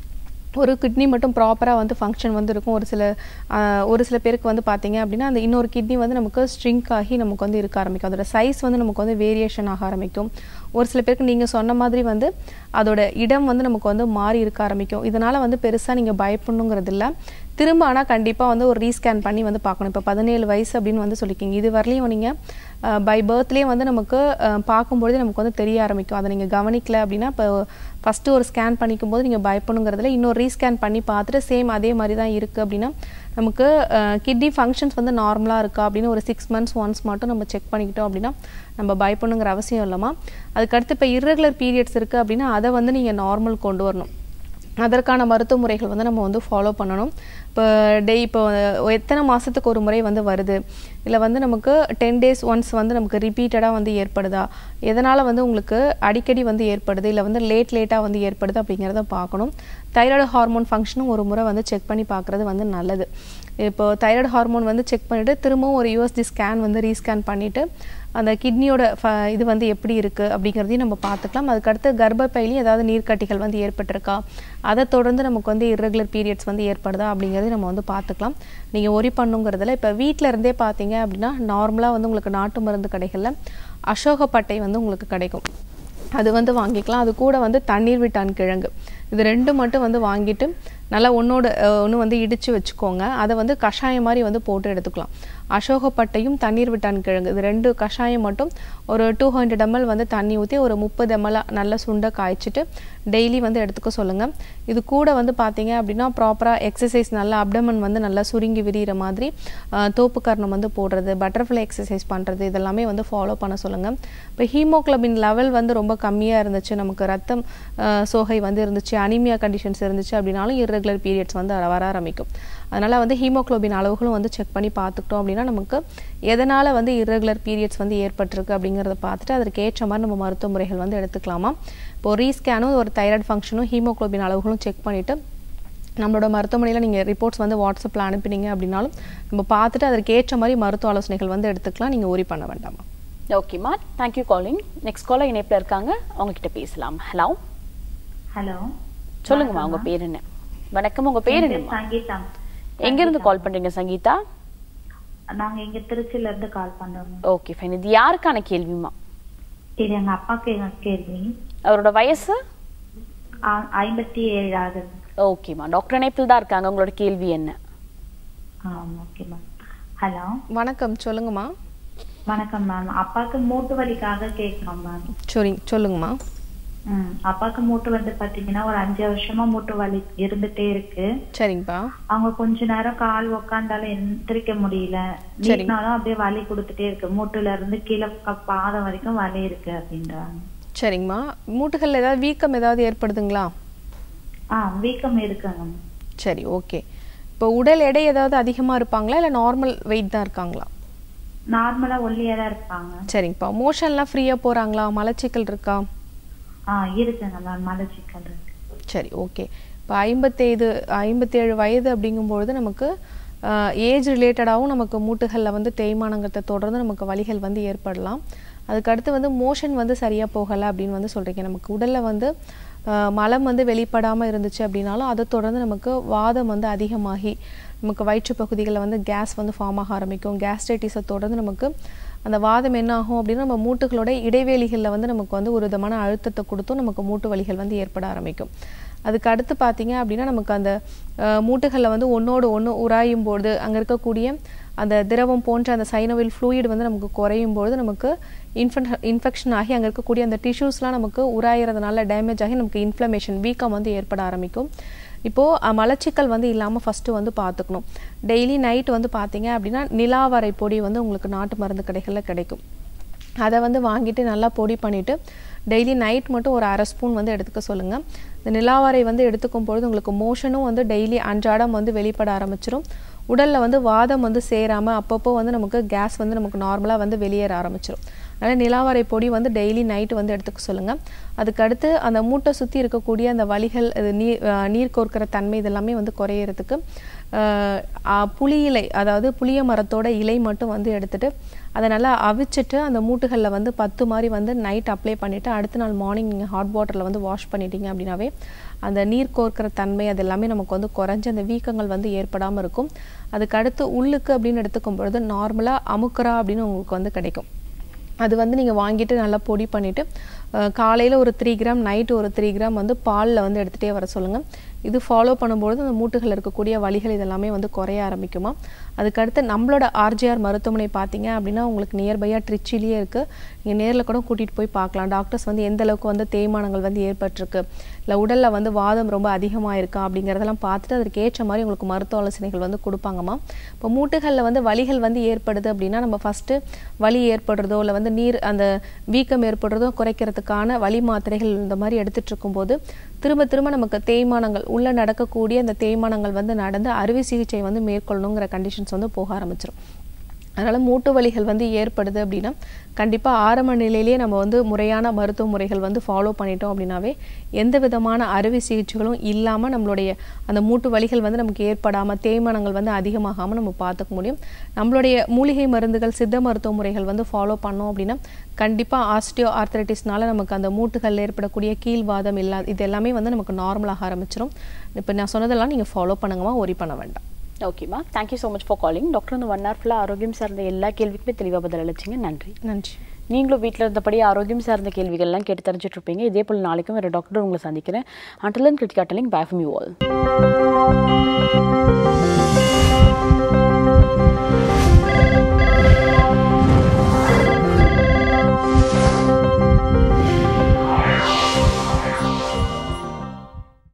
ஒரு கிட்னி மட்டும் ப்ராப்பராக வந்து ஃபங்க்ஷன் வந்து இருக்கும் ஒரு சில ஆஹ், ஒரு சில பேருக்கு வந்து பார்த்தீங்க அப்படின்னா அந்த இன்னொரு கிட்னி வந்து நமக்கு ஸ்ட்ரிங்க் ஆகி நமக்கு வந்து இருக்க ஆரம்பிக்கும் அதோட சைஸ் வந்து நமக்கு வந்து வேரியேஷன் ஆக ஆரம்பிக்கும் ஒரு சில பேருக்கு நீங்கள் சொன்ன மாதிரி வந்து அதோட இடம் வந்து நமக்கு வந்து மாறி இருக்க ஆரம்பிக்கும் இதனால் வந்து பெருசாக நீங்கள் பயப்படணுங்கிறது இல்லை திரும்ப ஆனால் கண்டிப்பாக வந்து ஒரு ரீஸ்கேன் பண்ணி வந்து பார்க்கணும் இப்போ பதினேழு வயசு அப்படின்னு வந்து சொல்லிக்கிங்க இது வரலையும் நீங்கள் பை பர்த்லேயே வந்து நமக்கு அஹ், பார்க்கும்பொழுது நமக்கு வந்து தெரிய ஆரம்பிக்கும் அதை நீங்கள் கவனிக்கல அப்படின்னா இப்போ ஃபஸ்ட்டு ஒரு ஸ்கேன் பண்ணிக்கும் போது நீங்கள் பயப்படணுங்கிறதுல இன்னொரு ரீஸ்கேன் பண்ணி பார்த்துட்டு சேம் அதே மாதிரி தான் இருக்குது அப்படின்னா நமக்கு கிட்னி ஃபங்க்ஷன்ஸ் வந்து நார்மலாக இருக்கா அப்படின்னு ஒரு சிக்ஸ் மந்த்ஸ் ஒன்ஸ் மட்டும் நம்ம செக் பண்ணிக்கிட்டோம் அப்படின்னா நம்ம பயப்படணுங்கிற அவசியம் இல்லைம்மா அதுக்கடுத்து இப்போ irregular பீரியட்ஸ் இருக்குது அப்படின்னா அதை வந்து நீங்கள் நார்மல் கொண்டு வரணும் அதற்கான மருத்துவ முறைகள் வந்து நம்ம வந்து ஃபாலோ பண்ணணும் இப்போ டே இப்போ எத்தனை மாதத்துக்கு ஒரு முறை வந்து வருது இல்லை வந்து நமக்கு டென் டேஸ் ஒன்ஸ் வந்து நமக்கு ரிப்பீட்டடாக வந்து ஏற்படுதா எதனால் வந்து உங்களுக்கு அடிக்கடி வந்து ஏற்படுது இல்லை வந்து லேட் லேட்டாக வந்து ஏற்படுது அப்படிங்கிறத பார்க்கணும் தைராய்டு ஹார்மோன் ஃபங்க்ஷனும் ஒரு முறை வந்து செக் பண்ணி பார்க்குறது வந்து நல்லது இப்போ தைராய்டு ஹார்மோன் வந்து செக் பண்ணிவிட்டு திரும்பவும் ஒரு யூஎஸ்டி ஸ்கேன் வந்து ரீஸ்கேன் பண்ணிவிட்டு அந்த கிட்னியோட ஃப- இது வந்து எப்படி இருக்குது அப்படிங்கிறதையும் நம்ம பார்த்துக்கலாம் அதுக்கடுத்து கர்ப்பப்பையிலையும் ஏதாவது நீர்க்கட்டிகள் வந்து ஏற்பட்டிருக்கா அதை தொடர்ந்து நமக்கு வந்து irregular பீரியட்ஸ் வந்து ஏற்படுதா அப்படிங்கிறதையும் நம்ம வந்து பார்த்துக்கலாம் நீங்கள் ஒரி பண்ணுங்கிறதுல இப்போ வீட்டில் இருந்தே பார்த்தீங்க அப்படின்னா நார்மலாக வந்து உங்களுக்கு நாட்டு மருந்து கடைகளில் அசோகப்பட்டை வந்து உங்களுக்கு கிடைக்கும் அது வந்து வாங்கிக்கலாம் அது கூட வந்து தண்ணீர் விட்டான் கிழங்கு இது ரெண்டு மட்டும் வந்து வாங்கிட்டு நல்லா ஒன்றோட ஒன்று வந்து இடித்து வச்சுக்கோங்க அதை வந்து கஷாயம் மாதிரி வந்து போட்டு எடுத்துக்கலாம் அசோகப்பட்டையும் தண்ணீர் விட்டான் கிழங்கு இது ரெண்டு கஷாயம் மட்டும் ஒரு டூ ஹண்ட்ரட் எம்எல் வந்து தண்ணி ஊற்றி ஒரு முப்பது எம்எல் நல்ல சுண்டை காய்ச்சிட்டு டெய்லி வந்து எடுத்துக்க சொல்லுங்கள் இது கூட வந்து பார்த்தீங்க அப்படின்னா ப்ராப்பராக எக்ஸசைஸ் நல்லா அப்டமன் வந்து நல்லா சுருங்கி விரிகிற மாதிரி ஆஹ், தோப்பு கர்ணம் வந்து போடுறது பட்டர்ஃப்ளை எக்ஸசைஸ் பண்ணுறது இதெல்லாமே வந்து ஃபாலோ பண்ண சொல்லுங்கள் இப்போ ஹீமோக்ளோபின் லெவல் வந்து ரொம்ப கம்மியாக இருந்துச்சு நமக்கு ரத்தம் ஆஹ், சோகை வந்து இருந்துச்சு அனிமியா கண்டிஷன்ஸ் இருந்துச்சு அப்படின்னாலும் irregular பீரியட்ஸ் வந்து வர- வர ஆரம்பிக்கும் அதனால் வந்து ஹீமோக்ளோபின் அளவுகளும் வந்து செக் பண்ணி பார்த்துக்கிட்டோம் அப்படின்னா நமக்கு எதனால் வந்து irregular பீரியட்ஸ் வந்து ஏற்பட்டிருக்கு அப்படிங்கிறத பார்த்துட்டு அதற்கு ஏற்ற மாதிரி நம்ம மருத்துவ முறைகள் வந்து எடுத்துக்கலாமா இப்போ ரீஸ்கேனும் ஒரு தைராய்டு ஃபங்க்ஷனும் ஹீமோக்ளோபின் அளவுகளும் செக் பண்ணிவிட்டு நம்மளோட மருத்துவமனையில் நீங்கள் ரிப்போர்ட்ஸ் வந்து வாட்ஸ்அப்பில் அனுப்பினீங்க அப்படின்னாலும் நம்ம பார்த்துட்டு அதற்கு ஏற்ற மாதிரி மருத்துவ ஆலோசனைகள் வந்து எடுத்துக்கலாம் நீங்கள் ஒரி பண்ண வேண்டாமா ஓகேம்மா தேங்க்யூ காலிங் நெக்ஸ்ட் காலர் இணைப்பில் இருக்காங்க அவங்க கிட்ட பேசலாம் ஹலோ ஹலோ சொல்லுங்கம்மா உங்க பேர் என்ன வணக்கம் உங்க பேர் என்னம்மா சங்கீதா எங்க இருந்து கால் பண்றீங்க சங்கீதா நாங்க இங்க திருச்சியில இருந்து கால் பண்றோம் ஓகே ஃபைன் இது யாருக்கான கேள்விமா இது எங்க அப்பாக்கு எங்க கேள்வி அவரோட வயசு ஆ- ஐம்பத்தி ஏழு ஆகுது ஓகேம்மா டாக்டர் இணைப்பில் தான் இருக்காங்க உங்களோட கேள்வி என்ன ஆமா ஓகே மேம் ஹலோ வணக்கம் சொல்லுங்கம்மா வணக்கம் மேம் அப்பாக்கு மூட்டு வலிக்காக கேட்குறோம் மேம் சரி சொல்லுங்கம்மா ம் அப்பாக்கு மூட்டு வந்து பாத்தீங்கன்னா ஒரு அஞ்சு வருஷமா மூட்டு வலி இருந்துட்டே இருக்கு சரிங்கப்பா அவங்க கொஞ்ச நேரம் கால் உக்காந்தாலும் எந்திரிக்க முடியல சரி. நீட்டினாலும் அப்படியே வலி கொடுத்துட்டே இருக்கு மூட்டுல இருந்து கீழே க- பாதம் வரைக்கும் வலி இருக்கு அப்படின்றாங்க சரிங்கம்மா மூட்டுகளில் ஏதாவது வீக்கம் ஏதாவது ஏற்படுதுங்களா ஆ வீக்கம் இருக்குங்க சரி ஓகே இப்போ உடல் எடை ஏதாவது அதிகமாக இருப்பாங்களா இல்லை நார்மல் வெயிட் தான் இருக்காங்களா நார்மலா ஒல்லியா தான் இருப்பாங்க சரிங்கப்பா மோஷன்லாம் ஃப்ரீயாக போகிறாங்களா மலச்சிக்கல் இருக்கா ஆ இருக்குங்க மேம் மலச்சிக்கல் இருக்கு சரி ஓகே இப்போ ஐம்பத்தைது ஐம்பத்தேழு வயது அப்படிங்கும்பொழுது நமக்கு ஏஜ் ரிலேட்டடாகவும் நமக்கு மூட்டுகளில் வந்து தேய்மானங்கிறத தொடர்ந்து நமக்கு வலிகள் வந்து ஏற்படலாம் அதுக்கடுத்து வந்து மோஷன் வந்து சரியாக போகலை அப்படின்னு வந்து சொல்கிறீங்க நமக்கு உடலில் வந்து ஆஹ், மலம் வந்து வெளிப்படாமல் இருந்துச்சு அப்படின்னாலும் அதை தொடர்ந்து நமக்கு வாதம் வந்து அதிகமாகி நமக்கு வயிற்று பகுதிகளில் வந்து கேஸ் வந்து ஃபார்ம் ஆக ஆரம்பிக்கும் கேஸ்ட்ரைட்டிஸை தொடர்ந்து நமக்கு அந்த வாதம் என்ன ஆகும் அப்படின்னா நம்ம மூட்டுகளோட இடைவேளிகளில் வந்து நமக்கு வந்து ஒரு விதமான அழுத்தத்தை கொடுத்தும் நமக்கு மூட்டு வலிகள் வந்து ஏற்பட ஆரம்பிக்கும் அதுக்கு அடுத்து பார்த்தீங்க அப்படின்னா நமக்கு அந்த மூட்டுகளில் வந்து ஒன்றோடு ஒன்று உராயும் பொழுது அங்கே இருக்கக்கூடிய அந்த திரவம் போன்ற அந்த சைனோவில் ஃப்ளூயிட் வந்து நமக்கு குறையும் பொழுது நமக்கு இன்ஃபென் இன்ஃபெக்ஷன் ஆகி அங்கே இருக்கக்கூடிய அந்த டிஷ்யூஸ்லாம் நமக்கு உராயிறதுனால டேமேஜ் ஆகி நமக்கு இன்ஃப்ளமேஷன் வீக்கம் வந்து ஏற்பட ஆரம்பிக்கும் இப்போது அஹ், மலச்சிக்கல் வந்து இல்லாமல் ஃபஸ்ட்டு வந்து பார்த்துக்கணும் டெய்லி நைட் வந்து பார்த்தீங்க அப்படின்னா நிலாவரை பொடி வந்து உங்களுக்கு நாட்டு மருந்து கடைகளில் கிடைக்கும் அதை வந்து வாங்கிட்டு நல்லா பொடி பண்ணிவிட்டு டெய்லி நைட் மட்டும் ஒரு அரை ஸ்பூன் வந்து எடுத்துக்க சொல்லுங்கள் இந்த நிலாவரை வந்து எடுத்துக்கும் பொழுது உங்களுக்கு மோஷனும் வந்து டெய்லி அன்றாடம் வந்து வெளிப்பட ஆரம்பிச்சிரும் உடலில் வந்து வாதம் வந்து சேராமல் அப்பப்போ வந்து நமக்கு கேஸ் வந்து நமக்கு நார்மலாக வந்து வெளியேற ஆரம்பிச்சிரும் அதனால் நிலாவரை பொடி வந்து டெய்லி நைட்டு வந்து எடுத்துக்க சொல்லுங்கள் அதுக்கடுத்து அந்த மூட்டை சுற்றி இருக்கக்கூடிய அந்த வலிகள் இது நீர் அஹ் நீர் கோர்க்கிற தன்மை இதெல்லாமே வந்து குறையிறதுக்கு அஹ், அஹ், புளி இலை அதாவது புளிய மரத்தோட இலை மட்டும் வந்து எடுத்துட்டு அதை நல்லா அவிச்சிட்டு அந்த மூட்டுகளில் வந்து பத்து மாதிரி வந்து நைட் அப்ளை பண்ணிவிட்டு அடுத்த நாள் மார்னிங் நீங்கள் ஹாட் வாட்டரில் வந்து வாஷ் பண்ணிட்டீங்க அப்படின்னாவே அந்த நீர் கோர்க்கிற தன்மை அது எல்லாமே நமக்கு வந்து குறைஞ்சு அந்த வீக்கங்கள் வந்து ஏற்படாமல் இருக்கும் அதுக்கு அடுத்து உள்ளுக்கு அப்படின்னு எடுத்துக்கும் பொழுது நார்மலாக அமுக்கரா அப்படின்னு உங்களுக்கு வந்து கிடைக்கும் அது வந்து நீங்கள் வாங்கிட்டு நல்லா பொடி பண்ணிவிட்டு காலையில் ஒரு த்ரீ கிராம் நைட்டு ஒரு த்ரீ கிராம் வந்து பாலில் வந்து எடுத்துகிட்டே வர சொல்லுங்கள் இது ஃபாலோ பண்ணும்பொழுது அந்த மூட்டுகள் இருக்கக்கூடிய வலிகள் இதெல்லாமே வந்து குறைய ஆரம்பிக்குமா அதுக்கடுத்து நம்மளோட ஆர்ஜிஆர் மருத்துவமனை பார்த்தீங்க அப்படின்னா உங்களுக்கு நியர்பையாக ட்ரிச்சிலேயே இருக்குது நீங்கள் நேரில் கூட கூட்டிகிட்டு போய் பார்க்கலாம் டாக்டர்ஸ் வந்து எந்த அளவுக்கு வந்து தேய்மானங்கள் வந்து ஏற்பட்டிருக்கு இல்லை உடலில் வந்து வாதம் ரொம்ப அதிகமாக இருக்கா அப்படிங்கிறதெல்லாம் பார்த்துட்டு அதற்கு ஏற்ற மாதிரி உங்களுக்கு மருத்துவ ஆலோசனைகள் வந்து கொடுப்பாங்கம்மா இப்போ மூட்டுகளில் வந்து வலிகள் வந்து ஏற்படுது அப்படின்னா நம்ம ஃபஸ்ட்டு வலி ஏற்படுறதோ இல்லை வந்து நீர் அந்த வீக்கம் ஏற்படுறதோ குறைக்கிறதுக்கான வலி மாத்திரைகள் இந்த மாதிரி எடுத்துட்டு இருக்கும்போது திரும்ப திரும்ப நமக்கு தேய்மானங்கள் உள்ள நடக்கக்கூடிய அந்த தேய்மானங்கள் வந்து நடந்து அறுவை சிகிச்சை வந்து மேற்கொள்ளணுங்கிற கண்டிஷன்ஸ் வந்து போக ஆரம்பிச்சிடும் அதனால் மூட்டு வலிகள் வந்து ஏற்படுது அப்படின்னா கண்டிப்பாக ஆரம்ப நிலையிலேயே நம்ம வந்து முறையான மருத்துவ முறைகள் வந்து ஃபாலோ பண்ணிட்டோம் அப்படின்னாவே எந்த விதமான அறுவை சிகிச்சைகளும் இல்லாமல் நம்மளுடைய அந்த மூட்டு வலிகள் வந்து நமக்கு ஏற்படாமல் தேய்மானங்கள் வந்து அதிகமாகாமல் நம்ம பார்த்துக்க முடியும் நம்மளுடைய மூலிகை மருந்துகள் சித்த மருத்துவ முறைகள் வந்து ஃபாலோ பண்ணோம் அப்படின்னா கண்டிப்பாக ஆஸ்டியோ ஆர்த்தரைட்டிஸ்னால நமக்கு அந்த மூட்டுகளில் ஏற்படக்கூடிய கீழ்வாதம் இல்லா இது எல்லாமே வந்து நமக்கு நார்மலாக ஆரம்பிச்சிடும் இப்போ நான் சொன்னதெல்லாம் நீங்கள் ஃபாலோ பண்ணுங்கம்மா ஒரி பண்ண வேண்டாம் ஓகேம்மா thank you so much for calling doctor இந்த ஒன் ஹவர் ஃபுல்லாக ஆரோக்கியம் சார்ந்த எல்லா கேள்விக்குமே தெளிவாக பதில் அளிச்சிங்க நன்றி நன்றி நீங்களும் வீட்டில் இருந்தபடி ஆரோக்கியம் சார்ந்த கேள்விகள்லாம் கேட்டு தெரிஞ்சுட்டு இருப்பீங்க இதே போல் நாளைக்கும் வேறு டாக்டர் உங்களை சந்திக்கிறேன் அண்டலன் Krithika telling bye from you all